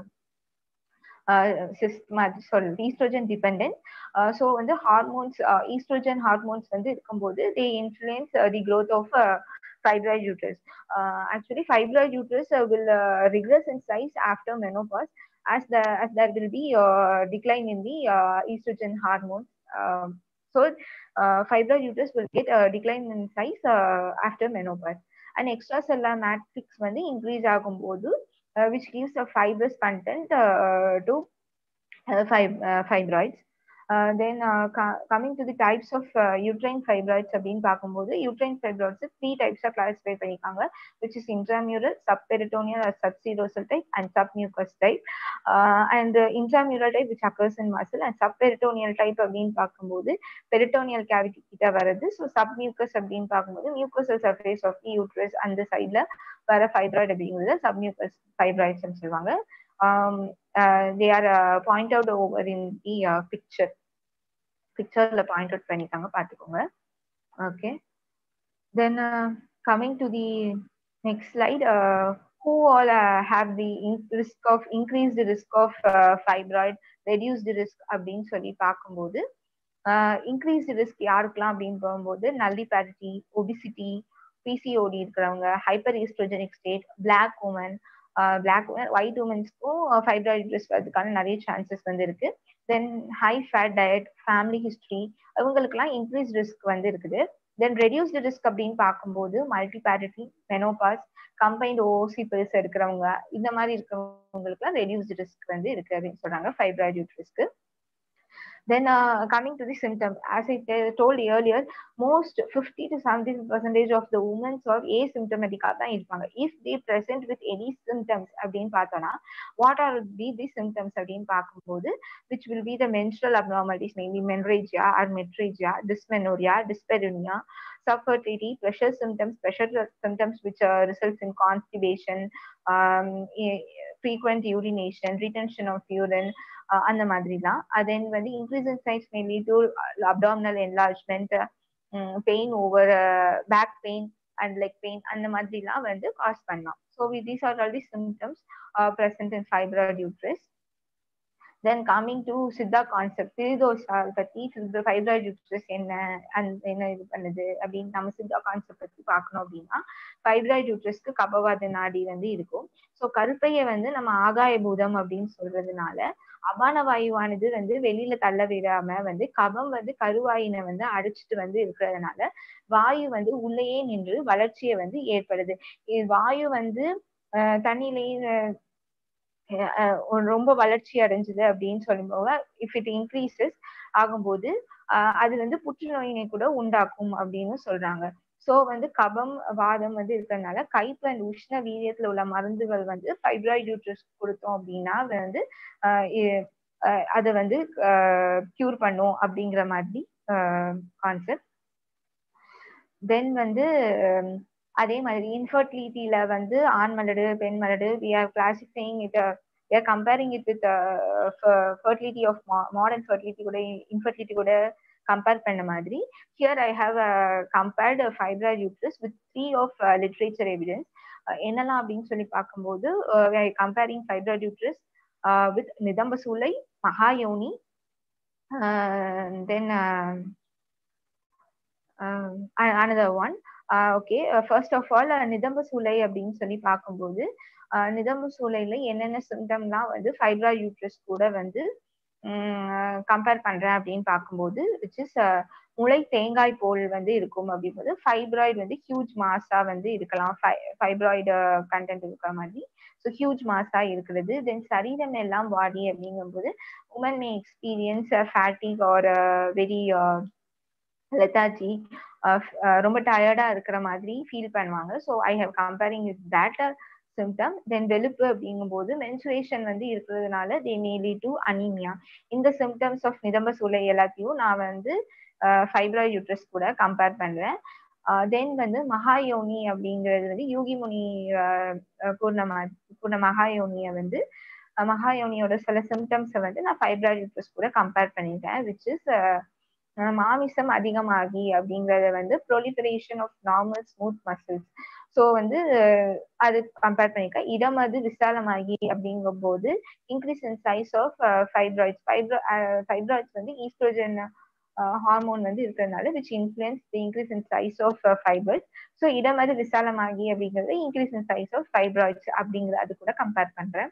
சொல்றது ஈஸ்ட்ரோஜன் டிபெண்ட் ஸோ வந்து ஹார்மோன்ஸ் ஈஸ்ட்ரோஜன் ஹார்மோன்ஸ் வந்து இருக்கும்போது they influence the growth of fibroid uterus. Uh, actually, fibroid uterus uh, will uh, regress in size after menopause, as the as there will be uh, decline in the uh, estrogen hormones. Um, so, uh, fibroid uterus will get a decline in size uh, after menopause. And extracellular matrix வந்து increase ஆகும்போது uh, which gives a fibrous content uh, to uh, fib uh, fibroids. Uh, then uh, coming to the types of uh, uterine fibroids அப்படின்னு பார்க்கும்போது uterine fibroids three டைப்ஸா classify பண்ணிருக்காங்க which is intramural subperitoneal or subserosal type and submucous type uh, and uh, intramural type which occurs in muscle and subperitoneal type அப்படின்னு பார்க்கும்போது peritoneal cavity கிட்ட வருது so submucous அப்படின்னு பார்க்கும்போது mucosal surface of the uterus அந்த சைட்ல வர fibroid அப்படிங்கிறது submucous fibroids சொல்லுவாங்க um, uh, they are uh, point out over in the uh, picture பிக்சர்ல பாயிண்ட் அவுட் பண்ணிட்டாங்க பாத்துக்கோங்க okay then coming to the next slide who all uh, have the risk of increased risk of uh, fibroid reduced risk அப்படின்னு சொல்லி பார்க்கும்போது increased risk யாருக்கெல்லாம் அப்படின்னு போகும்போது nulliparity obesity PCOD இருக்கிறவங்க hyper oestrogenic state black women black women white உமன்ஸ்க்கும் fibroid risk வரதுக்கான நிறைய சான்சஸ் வந்து இருக்கு then high fat diet family history இவங்களுக்குலாம் இன்க்ரீஸ் ரிஸ்க் வந்து இருக்குது தென் ரெடியூஸ்டு ரிஸ்க் அப்படின்னு பார்க்கும்போது மல்டிபேரிட்டி மெனோபாஸ் கம்பைன்ட் ஓசி பெருசு இருக்கிறவங்க இந்த மாதிரி இருக்கிறவங்களுக்குலாம் ரெடியூஸ்டு ரிஸ்க் வந்து இருக்கு அப்படின்னு சொல்றாங்க ஃபைப்ராய்ட் யூட்ரிஸ்க்கு then uh, coming to the symptoms as i told earlier most 50 to 70 percentage of the women are asymptomatic தான் இருப்பாங்க if they present with any symptoms அப்படின்னு பார்த்தோம்னா what are be the symptoms அப்படின்னு பார்க்கும்போது which will be the menstrual abnormalities mainly menorrhagia or metrrhagia dysmenorrhea dyspareunia subfertility pressure symptoms pressure symptoms which uh, results in constipation um, frequent urination retention of urine அந்த மாதிரிலாம் then வந்து increase in size may lead to abdominal enlargement pain over back pain and leg pain அந்த மாதிரிலாம் வந்து cause பண்ணலாம் so these are all the symptoms present in fibroid uterus then coming to Siddha concept tridosha பத்தி fibroid uterus என்ன and என்ன இது பண்ணுது அப்படின்னு நம்ம சித்தா கான்செப்ட் பத்தி பார்க்கணும் அப்படின்னா ஃபைப்ராய்ட் யூட்ரஸ்க்கு கபவாத நாடி வந்து இருக்கும் ஸோ கருப்பையை வந்து நம்ம ஆகாய பூதம் அப்படின்னு சொல்றதுனால அபான வாயுவானது வந்து வெளியில தள்ள விடாம வந்து கபம் வந்து கருவாயினை வந்து அடைச்சிட்டு வந்து இருக்கிறதுனால வாயு வந்து உள்ளேயே நின்று வளர்ச்சியை வந்து ஏற்படுது இது வாயு வந்து அஹ் தண்ணியிலேயே அஹ் அஹ் ஒரு ரொம்ப வளர்ச்சி அடைஞ்சது அப்படின்னு சொல்லும்போது இஃப் இட் இன்க்ரீசஸ் ஆகும்போது ஆஹ் அது வந்து புற்றுநோயினை கூட உண்டாக்கும் அப்படின்னு சொல்றாங்க சோ வந்து கபம் வாதம் வந்து இருக்கிறதுனால கைப்பு அண்ட் உஷ்ண வீரியத்துல உள்ள மருந்துகள் வந்து ஃபைப்ராய்ட் யூட்ரஸ் கொடுத்தோம் அப்படின்னா அது வந்து ஆஹ் இ- ஆஹ் அதை வந்து கியூர் பண்ணும் அப்படிங்கிற மாதிரி கான்செப்ட் தென் வந்து ஹம், அதே மாதிரி இன்ஃபர்டிலிட்டியில வந்து ஆண் மலடு பெண் மலடு we are classifying it we are comparing it with fertility of modern fertility கூட இன்ஃபர்டிலிட்டி கூட கம்பேர் பண்ண மாதிரி here I have compared fibroid uterus with three of literature evidence என்னெல்லாம் அப்படின்னு சொல்லி பார்க்கும்போது கம்பேரிங் ஃபைப்ராய்ட் யூட்ரஸ் வித் நிதம்பசூலை மகாயோனி then another one uh, okay uh, first of all uh, நிதம்ப சூளை அப்படின்னு சொல்லி பார்க்கும்போது uh, நிதம்ப சூளையில என்னென்ன சிம்டம்லாம் வந்து ஃபைப்ரா யூட்ரஸ் கூட வந்து கம்பேர் பண்றேன் அப்படின்னு பார்க்கும்போது விச் இஸ் முளை தேங்காய் போல் வந்து இருக்கும் அப்படிங்கும்போது ஃபைப்ராய்டு வந்து ஹியூஜ் மாஸா வந்து இருக்கலாம் ஃபைப்ராய்டு கண்டென்ட் இருக்கிற மாதிரி ஸோ ஹியூஜ் மாஸா இருக்கிறது தென் சரீரம் எல்லாம் பாடி அப்படிங்கும்போது women may experience fatigue or very lethargy ரொம்ப டயர்டா இருக்கிற மாதிரி ஃபீல் பண்ணுவாங்க so I have comparing with that symptom then வெளுப்பு அப்படிங்கும்போது மென்சுரேஷன் வந்து இருக்கிறதுனால they may lead to anaemia இந்த சிம்டம்ஸ் ஆஃப் நிதம்ப சூளை எல்லாத்தையும் நான் வந்து ஃபைப்ராய்ட் யூட்ரஸ் கூட கம்பேர் பண்றேன் தென் வந்து மகாயோனி அப்படிங்கிறது வந்து யூகிமுனி பூர்ணமா பூர்ண மகாயோனிய வந்து மகாயோனியோட சில சிம்டம்ஸை வந்து நான் ஃபைப்ராய்ட் யூட்ரஸ் கூட கம்பேர் பண்ணிட்டேன் விச் இஸ் மாமிசம் அதிகமாகி அப்படிங்கறத வந்து proliferation of normal smooth muscles so வந்து அது கம்பேர் பண்ணிக்க இடம் அது விசாலமாகி அப்படிங்கும் போது increase in size of fibroids fibro fibroids வந்து ஈஸ்ட்ரோஜன் ஹார்மோன் வந்து இருக்கிறதுனால which influence the increase in size of fibres so இடம் அது விசாலமாகி அப்படிங்கிறது increase in size of fibroids அப்படிங்கிற அது கூட கம்பேர் பண்றேன்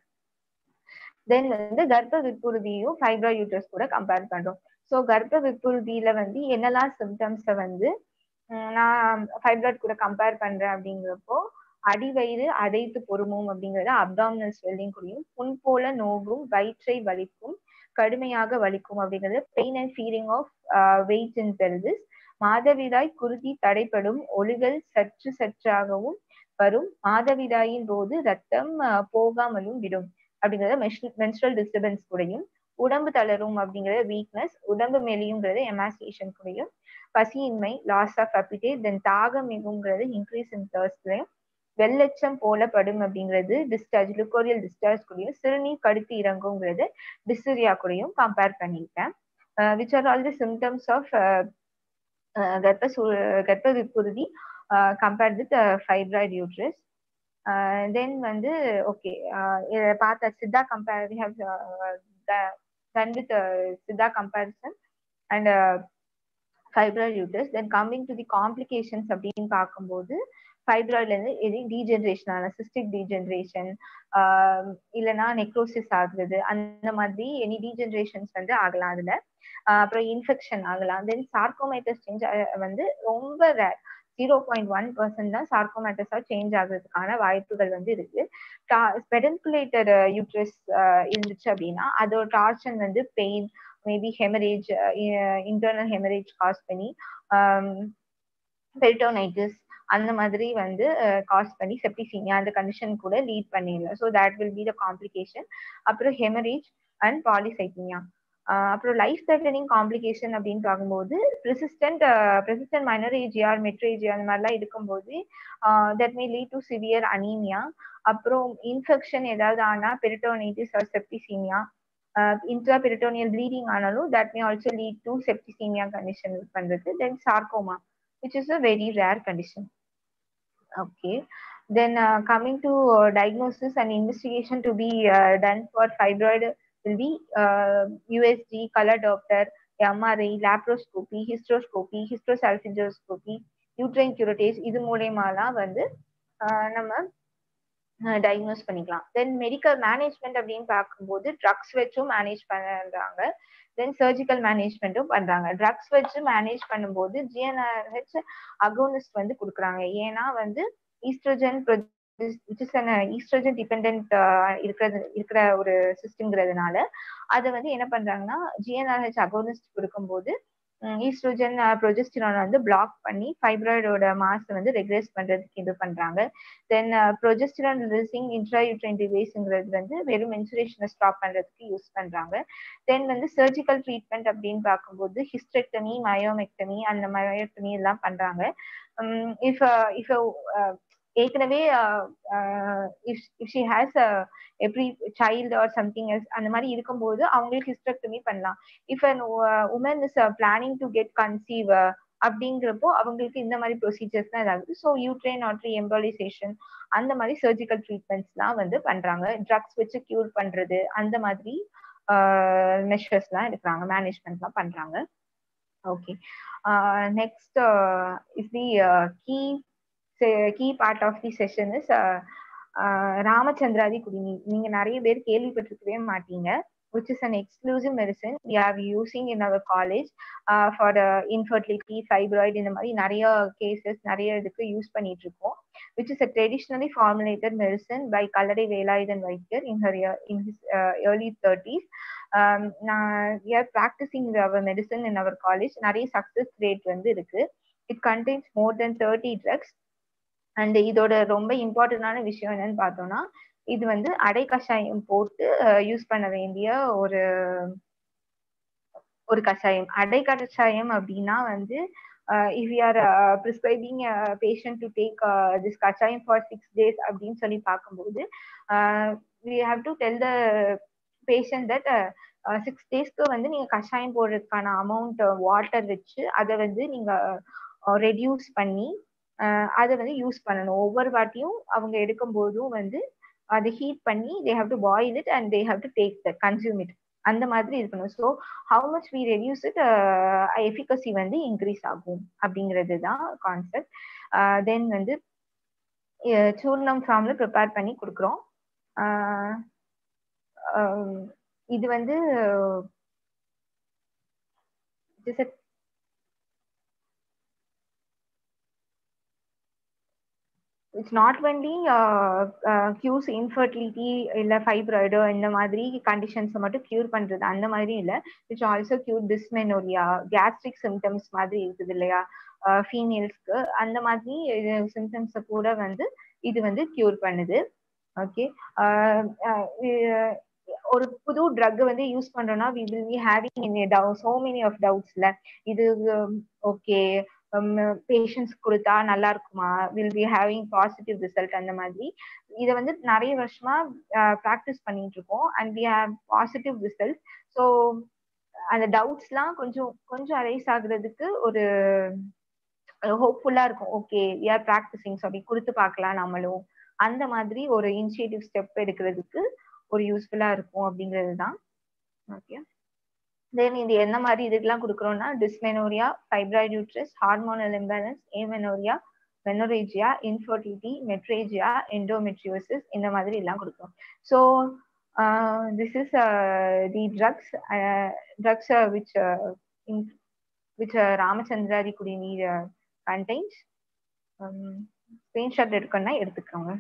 தென் வந்து கர்ப்ப விற்புறுதியும் ஃபைப்ரா யூட்ரஸ் கூட கம்பேர் பண்றோம் ஸோ கர்ப்ப விற்புறுதியில வந்து என்னெல்லாம் சிம்டம்ஸை வந்து நான் ஃபைப்ராய்ட் கூட கம்பேர் பண்றேன் அப்படிங்கிறப்போ அடிவயிறு அடைத்து பொறுமும் அப்படிங்கிறது அப்டாமினல் ஸ்வெல்லிங் கூடியும் புண் போல நோகும் வயிற்றை வலிக்கும் கடுமையாக வலிக்கும் அப்படிங்கிறது pain and feeling of weight in pelvis மாதவிடாய் குருதி தடைப்படும் ஒளிகள் சற்று சற்றாகவும் வரும் மாதவிடாயின் போது ரத்தம் போகாமலும் விடும் அப்படிங்கிறத மென்ஸ்ட்ரல் டிஸ்டர்பன்ஸ் கூடயும் உடம்பு தளரும் அப்படிங்கிறது வீக்னஸ் உடம்பு மெலியுங்கிறது எமாசியேஷன் கூடயும் பசியின்மை லாஸ் ஆஃப் அப்பிடேட் தென் தாகம் மிகுங்கிறது இன்க்ரீஸ் இன் தர்ஸ்ட்லையும் வெள்ளச்சம் போலப்படும் அப்படிங்கிறது டிஸ்சார்ஜ் லுக்கோரியல் டிஸ்சார்ஜ் கூடயும் சிறுநீர் கடுத்து இறங்குங்கிறது டிஸ்டரியா கூடயும் கம்பேர் பண்ணியிருக்கேன் which are all the symptoms of கர்ப்ப சூ கர்ப்ப விப்புறுதி compared with fibroid uterus then வந்து ஓகே பார்த்த Siddha compare we have done with uh, Siddha comparison and uh, fibroid uterus. Then coming to the complications அப்படின்னு பார்க்கும்போது ஃபைப்ராய்ட்ல இருந்து எது டீஜென்ரேஷன் ஆன சிஸ்டிக் டீஜென்ரேஷன் இல்லைன்னா நெக்ரோசிஸ் ஆகுறது அந்த மாதிரி எனி டீஜென்ரேஷன்ஸ் வந்து ஆகலாம் அதுல அப்புறம் இன்ஃபெக்ஷன் ஆகலாம் தென் சார்கோமைட்டஸ் சேஞ்ச் வந்து ரொம்ப rare zero point one percent தான் சார்கோமேட்டஸா சேஞ்ச் ஆகுறதுக்கான வாய்ப்புகள் வந்து இருக்கு ஸ்பெடன்குலேட்டர் யூட்ரஸ் இருந்துச்சு அப்படின்னா அதோட டார்ச்சன் வந்து pain maybe haemorrhage internal haemorrhage cause பண்ணி பெரிட்டோனைட்டிஸ் அந்த மாதிரி வந்து காஸ் பண்ணி செப்டிசீனியா அந்த கண்டிஷன் கூட லீட் பண்ணிடலாம் so that will be the complication அப்புறம் ஹெமரேஜ் அண்ட் பாலிசைட்டினியா அப்புறம் லைஃப் த்ரெட்டனிங் காம்ப்ளிகேஷன் அப்படின்னு பார்க்கும்போது ப்ரெசிஸ்டன்ட் ப்ரெசிஸ்டன்ட் மைனர் ஏஜிஆர் மெட்ரேஜியா அந்த மாதிரிலாம் இருக்கும்போது that may lead to severe anaemia அப்புறம் இன்ஃபெக்ஷன் ஏதாவது ஆனால் peritonitis or septicaemia intraperitoneal bleeding ஆனாலும் that may also lead to septicaemia condition பண்றது then sarcoma which is a very rare condition okay then coming to diagnosis and investigation to be done for fibroid will be uh, USG, color doctor, MRI, laparoscopy, hysteroscopy, hysterosalpingoscopy, uterine curettage இது மூலயமாலாம் வந்து நம்ம diagnose பண்ணிக்கலாம் தென் medical management அப்படின்னு பார்க்கும்போது drugs வச்சும் manage பண்றாங்க தென் surgical மேனேஜ்மெண்ட்டும் பண்றாங்க drugs வச்சு மேனேஜ் பண்ணும்போது ஜிஎன்ஆர்ஹெச் அகோனிஸ்ட் வந்து கொடுக்குறாங்க ஏன்னா வந்து oestrogen which is an oestrogen depend இருக்கிறது இருக்கிற ஒரு சிஸ்டம்ங்கிறதுனால அதை வந்து என்ன பண்றாங்கன்னா ஜிஎன்ஆர்ஹெச் அகோனிஸ்ட் கொடுக்கும்போது ஈஸ்ட்ரோஜன் ப்ரொஜெஸ்டிரான் வந்து பிளாக் பண்ணி ஃபைப்ராய்டோட மாஸ் வந்து ரெக்ரெஸ் பண்றதுக்கு இது பண்றாங்க தென் ப்ரொஜெஸ்டிரான் ரிலீசிங் இன்ட்ராயூட்ரைன் டிவைஸ்ங்கிறது வந்து வெறும் மென்சுரேஷனை ஸ்டாப் பண்றதுக்கு யூஸ் பண்றாங்க தென் வந்து சர்ஜிக்கல் ட்ரீட்மெண்ட் அப்படின்னு பார்க்கும்போது ஹிஸ்டெக்டமி மயோமெக்டமி அந்த மயோட்டமி எல்லாம் பண்றாங்க இஃப் இஃப் ஏற்கனவே if she has every child or something else அந்த மாதிரி இருக்கும்போது அவங்களுக்கு ஹிஸ்டெக்டமி பண்ணலாம் if an woman is planning to get conceive அப்படிங்கிறப்போ அவங்களுக்கு இந்த மாதிரி ப்ரொசீஜர்ஸ் தான் இதாகுது ஸோ யூட்ரைன் ஆட்ரி எம்பாலிசேஷன் அந்த மாதிரி சர்ஜிக்கல் ட்ரீட்மெண்ட்ஸ்லாம் வந்து பண்றாங்க ட்ரக்ஸ் வச்சு கியூர் பண்றது அந்த மாதிரி மெஷர்ஸ்லாம் எடுக்கிறாங்க மேனேஜ்மெண்ட்லாம் பண்றாங்க okay next is the key key part of the session is Ramachandradi Kudineer நீங்க நிறைய பேர் கேள்விப்பட்டிருக்கவே மாட்டீங்க which is an exclusive medicine we are using in our college uh, for the infertility fibroid இந்த மாதிரி நிறைய cases நிறைய இதுக்கு யூஸ் பண்ணிட்டு இருக்கோம் which is a traditionally formulated medicine by Kalladai Velayudhan வைத்தியர் in her in his uh, early 30s um, we are practicing our medicine in our college நிறைய success rate வந்து இருக்கு it contains more than 30 drugs and இதோட ரொம்ப இம்பார்ட்டன்டான விஷயம் என்னன்னு பார்த்தோம்னா இது வந்து அடை கஷாயம் போட்டு யூஸ் பண்ண வேண்டிய ஒரு ஒரு கஷாயம் அடை கஷாயம் அப்படின்னா வந்து if you are prescribing patient to take this kashayam for six days அப்படின்னு சொல்லி பார்க்கும்போது we have to tell the patient that six டேஸ்க்கு வந்து நீங்க கஷாயம் போடுறதுக்கான அமௌண்ட் வாட்டர் வச்சு அதை வந்து நீங்க ரெடியூஸ் பண்ணி அதை வந்து யூஸ் பண்ணணும் ஒவ்வொரு வாட்டியும் அவங்க எடுக்கும் போதும் வந்து அதை ஹீட் பண்ணி they have to boil it and they have to take the consume it அந்த மாதிரி இருக்கணும் so how much we reduce it efficacy வந்து இன்க்ரீஸ் ஆகும் அப்படிங்கிறது தான் கான்செப்ட் தென் வந்து சூர்ணம் ஃபார்ம்ல ப்ரிப்பேர் பண்ணி கொடுக்குறோம் இது வந்து it's not only cures infertility இல்லை ஃபைப்ராய்டு இந்த மாதிரி கண்டிஷன்ஸை மட்டும் கியூர் பண்ணுறது அந்த மாதிரி இல்லை it's also cure dysmenorrhoea gastric symptoms மாதிரி இருக்குது இல்லையா ஃபீமேல்ஸ்க்கு அந்த மாதிரி சிம்டம்ஸை கூட வந்து இது வந்து கியூர் பண்ணுது ஓகே ஒரு புது ட்ரக் வந்து யூஸ் பண்றோம்னா we will be having in so many of டவுட்ஸ்ல இது ஓகே பேஷன்ஸ் கொடுத்தா நல்லா இருக்குமா will be having positive result அந்த மாதிரி இதை வந்து நிறைய வருஷமா ப்ராக்டிஸ் பண்ணிட்டு இருக்கோம் and we have positive result so அந்த டவுட்ஸ்லாம் கொஞ்சம் கொஞ்சம் அரைஸ் ஆகுறதுக்கு ஒரு ஹோப்ஃபுல்லா இருக்கும் okay we are practising so அப்படி கொடுத்து பார்க்கலாம் நம்மளும் அந்த மாதிரி ஒரு இனிஷியேட்டிவ் ஸ்டெப் எடுக்கிறதுக்கு ஒரு யூஸ்ஃபுல்லா இருக்கும் அப்படிங்கிறது தான் ஓகே தென் இது என்ன மாதிரி இதுக்கெல்லாம் கொடுக்குறோம்னா dysmenorrhoea fibroid uterus hormonal imbalance amenorrhoea menorrhagia infertility metrorrhagia endometriosis இந்த மாதிரி எல்லாம் கொடுக்குறோம் so this is the drugs drugs which which Ramachandradi Kudineer contains screenshot எடுக்கணும்னா எடுத்துக்கோங்க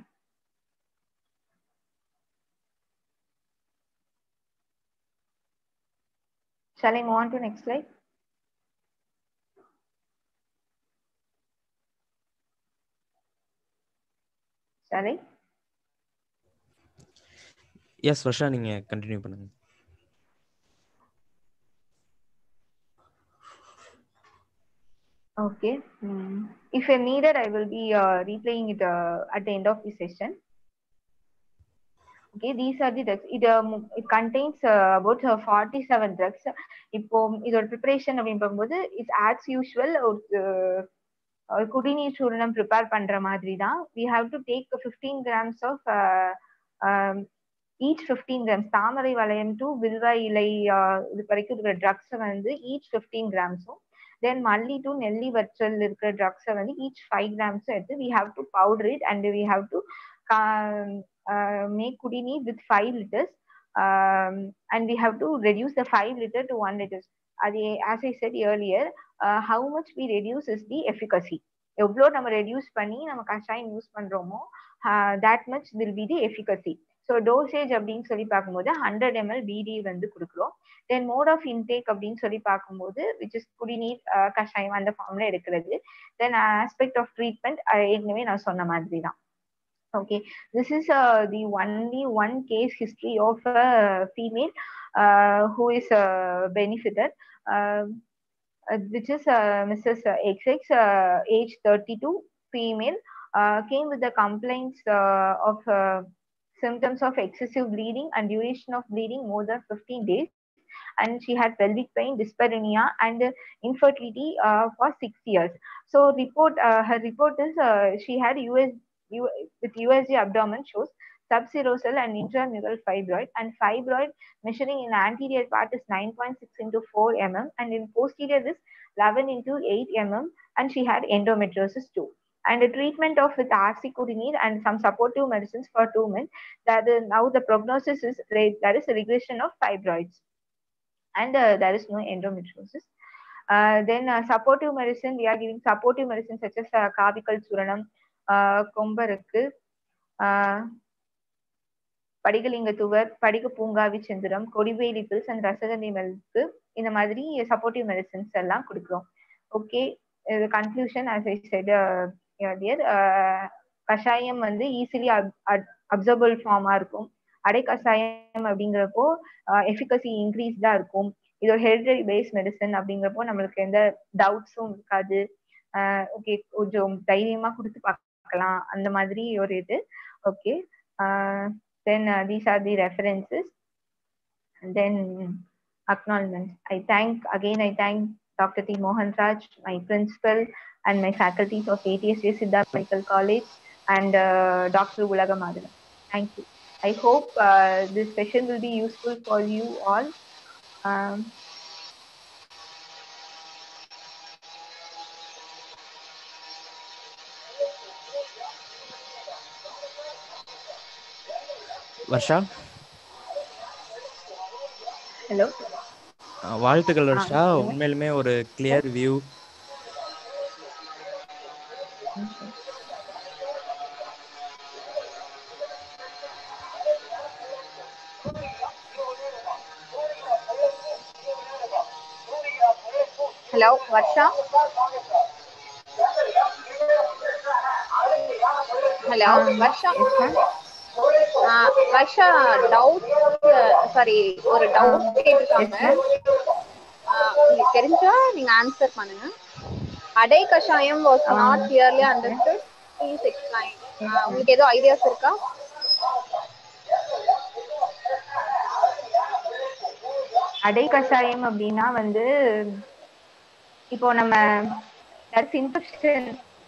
Shall I move on to next slide? Shall I? Yes Varsha நீங்க கண்டினியூ பண்ணுங்க Okay. Mm. If needed, I will be uh, replaying it uh, at the end of the session. Okay, these are the drugs. It, um, it contains uh, about uh, 47 drugs. இப்போ இதோட preparation அப்படின்னு பார்க்கும்போது it's as usual ஒரு குடிநீர் சூரணம் prepare பண்ற மாதிரி தான் we have to take fifteen grams of each fifteen grams தாமரை வளையம் டு வில்வ இலை இது வரைக்கும் இருக்கிற ட்ரக்ஸை வந்து ஈச் ஃபிஃப்டீன் கிராம்ஸும் தென் மல்லி டு நெல்லி வற்றல் இருக்கிற ட்ரக்ஸை வந்து ஈச் ஃபைவ் கிராம்ஸும் எடுத்து we have to powder it and we have to uh, make kudini with 5 liters um, and we have to reduce the 5 liter to 1 liters அது as i said earlier uh, how much we reduce is the efficacy எவ்வளோ நம்ம reduce பண்ணி நம்ம கஷாயம் use பண்றோமோ that much will be the efficacy so dosage அப்படின்னு சொல்லி பார்க்கும்போது ஹண்ட்ரட் எம்எல் பிடி வந்து கொடுக்குறோம் தென் மோட் ஆஃப் இன்டேக் அப்படின்னு சொல்லி பார்க்கும்போது விச் இஸ் குடிநீர் கஷாயம் அந்த ஃபார்ம்ல எடுக்கிறது தென் ஆஸ்பெக்ட் ஆஃப் ட்ரீட்மெண்ட் ஏற்கனவே நான் சொன்ன மாதிரி தான் okay this is uh, the only one case history of a female uh, who is uh, benefited uh, which is uh, mrs xx uh, age 32 female uh, came with the complaints uh, of uh, symptoms of excessive bleeding and duration of bleeding more than 15 days and she had pelvic pain dyspareunia and uh, infertility uh, for six years so report uh, her report is uh, she had us U- with USG abdomen shows subserosal and intramural fibroid and fibroid measuring in anterior part is 9.6 into 4 mm and in posterior is 11 into 8 mm and she had endometriosis too and the treatment of with arsicotinine and some supportive medicines for two months that is now the prognosis is re- that is a regression of fibroids and uh, there is no endometriosis uh, then uh, supportive medicine we are giving supportive medicine such as uh, காவிக்கல் சூரணம் ஆஹ் கொம்பருக்கு ஆஹ் படிகலிங்க துவர் படிக பூங்காவி செந்துரம் கொடிவேலி bills and ரசகந்தி மெல்க்கு இந்த மாதிரி supportive medicines எல்லாம் கொடுக்குறோம் okay இது conclusion as I said earlier கஷாயம் வந்து easily அப்சர்பிள் pharma இருக்கும் அடை கஷாயம் அப்படிங்கிறப்போ எஃபிகசி இன்க்ரீஸ் தான் இருக்கும் இது ஒரு ஹெரிடரி பேஸ் மெடிசன் அப்படிங்கிறப்போ நம்மளுக்கு எந்த டவுட்ஸும் இருக்காது ஓகே கொஞ்சம் தைரியமா கொடுத்து பார்க்கலாம் அந்த மாதிரி ஒரு இது okay then these are the references then acknowledgements. I thank again. I thank Dr. T. Mohan Raj, my principal, and my faculties of ATSJ Siddharth Medical College, and uh, Dr. Ulaga Madhana. Thank you. I hope uh, this session will be useful for you all. Um, Varsha hello. அஹ் வாழ்த்துக்கள் ஆ, வர்ஷா சொல்லுங்க. உண்மையிலுமே ஒரு clear view hello Varsha hello Um, Varsha yes, ma'am. ஆ, Varsha doubt sorry ஒரு doubt கேட்டிருக்காங்க Yes, ஆ, உங்களுக்கு தெரிஞ்சா நீங்க ஆன்சர் பண்ணுங்க அடை கஷாயம் was Um, not clearly understood please explain உங்களுக்கு ஏதோ ஐடியாஸ் இருக்கா அடை கஷாயம் அப்படின்னா வந்து இப்போ நம்ம தட்ஸ் இன்ஃபெக்ஷன்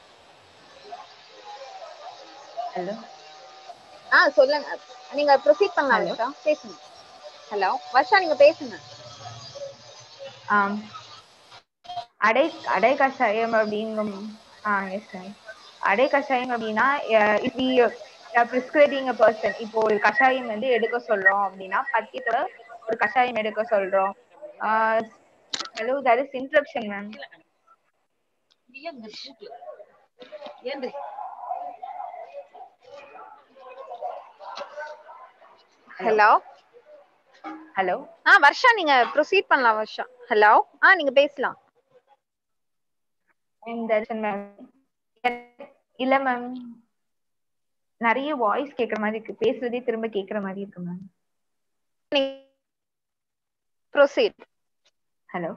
ஹலோ ஆ சொல்லுங்க நீங்க ப்ரொசீட் பண்ணலாம் Hello. வர்ஷா பேசுங்க ஹலோ வர்ஷா நீங்க பேசுங்க ஆம் அடை அடை கஷாயம் அப்படிங்கும் ஆ எஸ் மேம் அடை கஷாயம் அப்படின்னா if we prescribing a person இப்போ ஒரு கஷாயம் வந்து எடுக்க சொல்றோம் அப்படின்னா பத்தியத்தோட ஒரு கஷாயம் எடுக்க சொல்றோம் hello that is interruption ma'am hello hello ஆ வர்ஷா நீங்க ப்ரொசீட் பண்ணலாம் வர்ஷா ஹலோ ஆ நீங்க பேசலாம் தர்ஷன் மேம் இல்ல மேம் நிறைய வாய்ஸ் கேக்குற மாதிரி இருக்கு பேசுறதே திரும்ப கேக்குற மாதிரி இருக்கு மேம் ப்ரொசீட் ஹலோ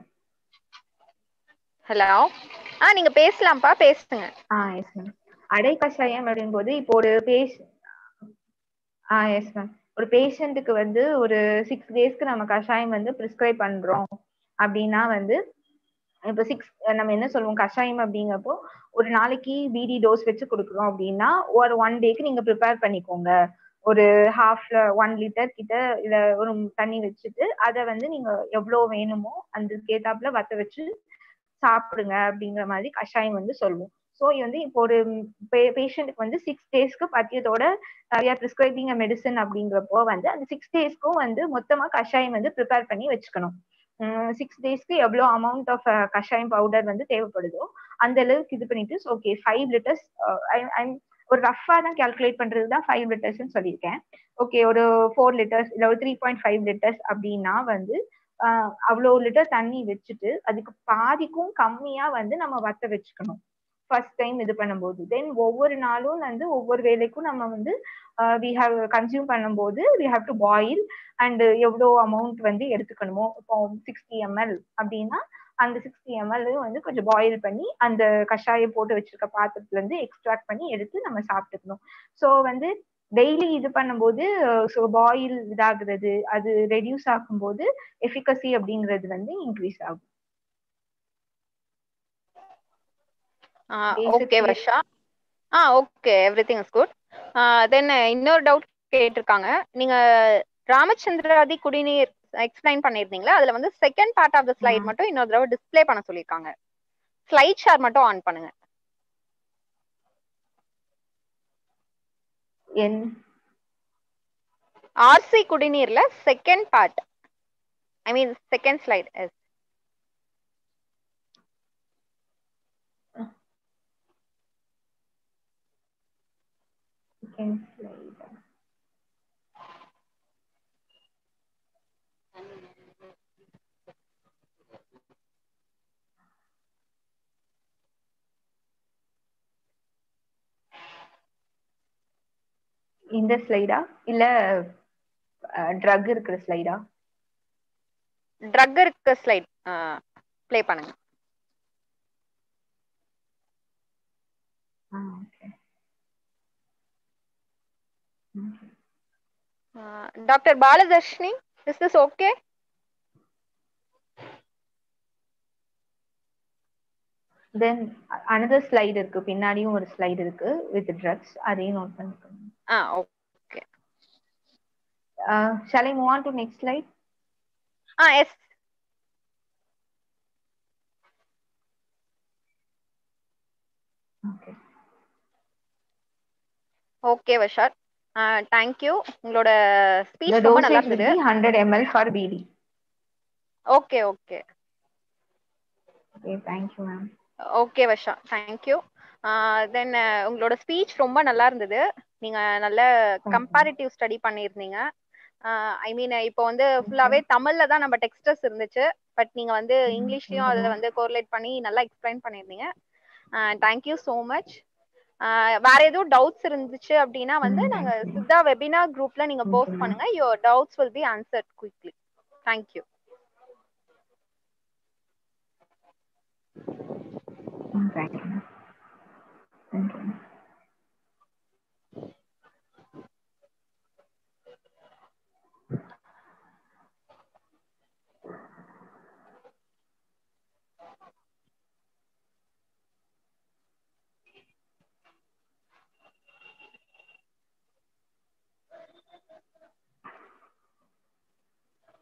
ஹலோ ஆ நீங்க பேசலாம்ப்பா பேசுங்க ஆ எஸ் மேம் அடை கஷாயம் அப்படிங்கும்போது இப்போ ஒரு பேஷ் ஆ எஸ் மேம் ஒரு பேஷண்ட்டுக்கு வந்து ஒரு சிக்ஸ் டேஸ்க்கு நம்ம கஷாயம் வந்து ப்ரிஸ்கிரைப் பண்றோம் அப்படின்னா வந்து இப்போ சிக்ஸ் நம்ம என்ன சொல்லுவோம் கஷாயம் அப்படிங்கப்போ ஒரு நாளைக்கு பிடி டோஸ் வச்சு கொடுக்குறோம் அப்படின்னா ஒரு ஒன் டேக்கு நீங்க ப்ரிப்பேர் பண்ணிக்கோங்க ஒரு ஹாஃப்ல ஒன் லிட்டர் கிட்ட இல்ல ஒரு தண்ணி வச்சுட்டு அதை வந்து நீங்க எவ்வளவு வேணுமோ அந்த கேத்தாப்புல வத்த வச்சு சாப்பிடுங்க அப்படிங்கிற மாதிரி கஷாயம் வந்து சொல்லுவோம் ஸோ வந்து இப்போ ஒரு பேஷண்ட்டுக்கு வந்து சிக்ஸ் டேஸ்க்கு பத்தியத்தோட ப்ரிஸ்கிரைபிங் மெடிசன் அப்படிங்கிறப்போ வந்து அந்த சிக்ஸ் டேஸ்க்கும் வந்து மொத்தமா கஷாயம் வந்து ப்ரிப்பேர் பண்ணி வச்சுக்கணும் சிக்ஸ் டேஸ்க்கு எவ்வளோ அமௌண்ட் ஆஃப் கஷாயம் பவுடர் வந்து தேவைப்படுதோ அந்த அளவுக்கு இது பண்ணிட்டு ஓகே ஃபைவ் லிட்டர்ஸ் ஒரு ரஃபா தான் கால்குலேட் பண்றது தான் ஃபைவ் லிட்டர்ஸ்னு சொல்லியிருக்கேன் ஓகே ஒரு ஃபோர் லிட்டர்ஸ் இல்லை ஒரு த்ரீ பாயிண்ட் ஃபைவ் லிட்டர்ஸ் அப்படின்னா வந்து அவ்வளோ லிட்டர் தண்ணி வச்சுட்டு அதுக்கு பாதிக்கும் கம்மியா வந்து நம்ம வத்த வச்சுக்கணும் ஃபர்ஸ்ட் டைம் இது பண்ணும்போது தென் ஒவ்வொரு நாளும் வந்து ஒவ்வொரு வேலைக்கும் நம்ம வந்து வி ஹாவ் கன்சியூம் பண்ணும்போது we have to boil and எவ்வளோ அமௌண்ட் வந்து எடுத்துக்கணுமோ இப்போ சிக்ஸ்டி எம்எல் அப்படின்னா அந்த சிக்ஸ்டி எம்எல் வந்து கொஞ்சம் பாயில் பண்ணி அந்த கஷாயம் போட்டு வச்சிருக்க பாத்திரத்துல இருந்து எக்ஸ்ட்ராக்ட் பண்ணி எடுத்து நம்ம சாப்பிட்டுக்கணும் ஸோ வந்து டெய்லி இது பண்ணும்போது ஸோ பாயில் இதாகிறது அது ரெடியூஸ் ஆகும்போது எஃபிகசி அப்படிங்கிறது வந்து இன்க்ரீஸ் ஆகும் ஓகே வர்ஷா ஆ okay everything is good then இன்னொரு டவுட் கேட்டிருக்காங்க நீங்க ராமச்சந்திராதி குடிநீர் எக்ஸ்பிளைன் பண்ணிருந்தீங்களா அதுல வந்து second part of the slide மட்டும் இன்னொரு தடவை டிஸ்பிளே பண்ண சொல்லியிருக்காங்க ஸ்லைட் ஷேர் மட்டும் ஆன் பண்ணுங்க என் ஆர்சி குடிநீர்ல second part I mean second slide yes second slide. இந்த ஸ்லைடா இல்ல ட்ரக் இருக்கிற ஸ்லைடா ட்ரக் இருக்க ஸ்லைட் ப்ளே பண்ணுங்க okay doctor Baladharshini is this okay then another slide இருக்கு பின்னாடியும் ஒரு ஸ்லைடு இருக்கு வித் ட்ரக்ஸ் அதையும் நோட் பண்ணிக்கோங்க ஆ okay shall I move on to next slide ஆ எஸ் ஓகே ஓகே வஷார் தேங்க்யூ உங்களோட The ஸ்பீச் ரொம்ப நல்லா dosage will இருந்தது be 100 ml for BD. Okay okay Okay, thank you, ma'am. Okay Varsha thank you then உங்களோட ஸ்பீச் ரொம்ப நல்லா இருந்தது நீங்க நல்ல you. கம்பேரிட்டிவ் ஸ்டடி பண்ணியிருந்தீங்க ஐ மீன் இப்போ வந்து ஃபுல்லாவே தமிழ்ல தான் நம்ம டெக்ஸ்டர்ஸ் இருந்துச்சு பட் நீங்க வந்து Mhm. இங்கிலீஷ்லயும் அதை வந்து கோரிலேட் பண்ணி நல்லா எக்ஸ்பிளைன் பண்ணியிருந்தீங்க தேங்க்யூ ஸோ மச் வேற எதுவும் டவுட்ஸ் இருந்துச்சு அப்படின்னா வந்து Mhm, நாங்க thank you. சித்தா வெபினார் குரூப்ல நீங்க Thank you, போஸ்ட் ma'am. பண்ணுங்க your doubts will be answered quickly thank you Mm, Thank you. ma'am. Thank you. ma'am.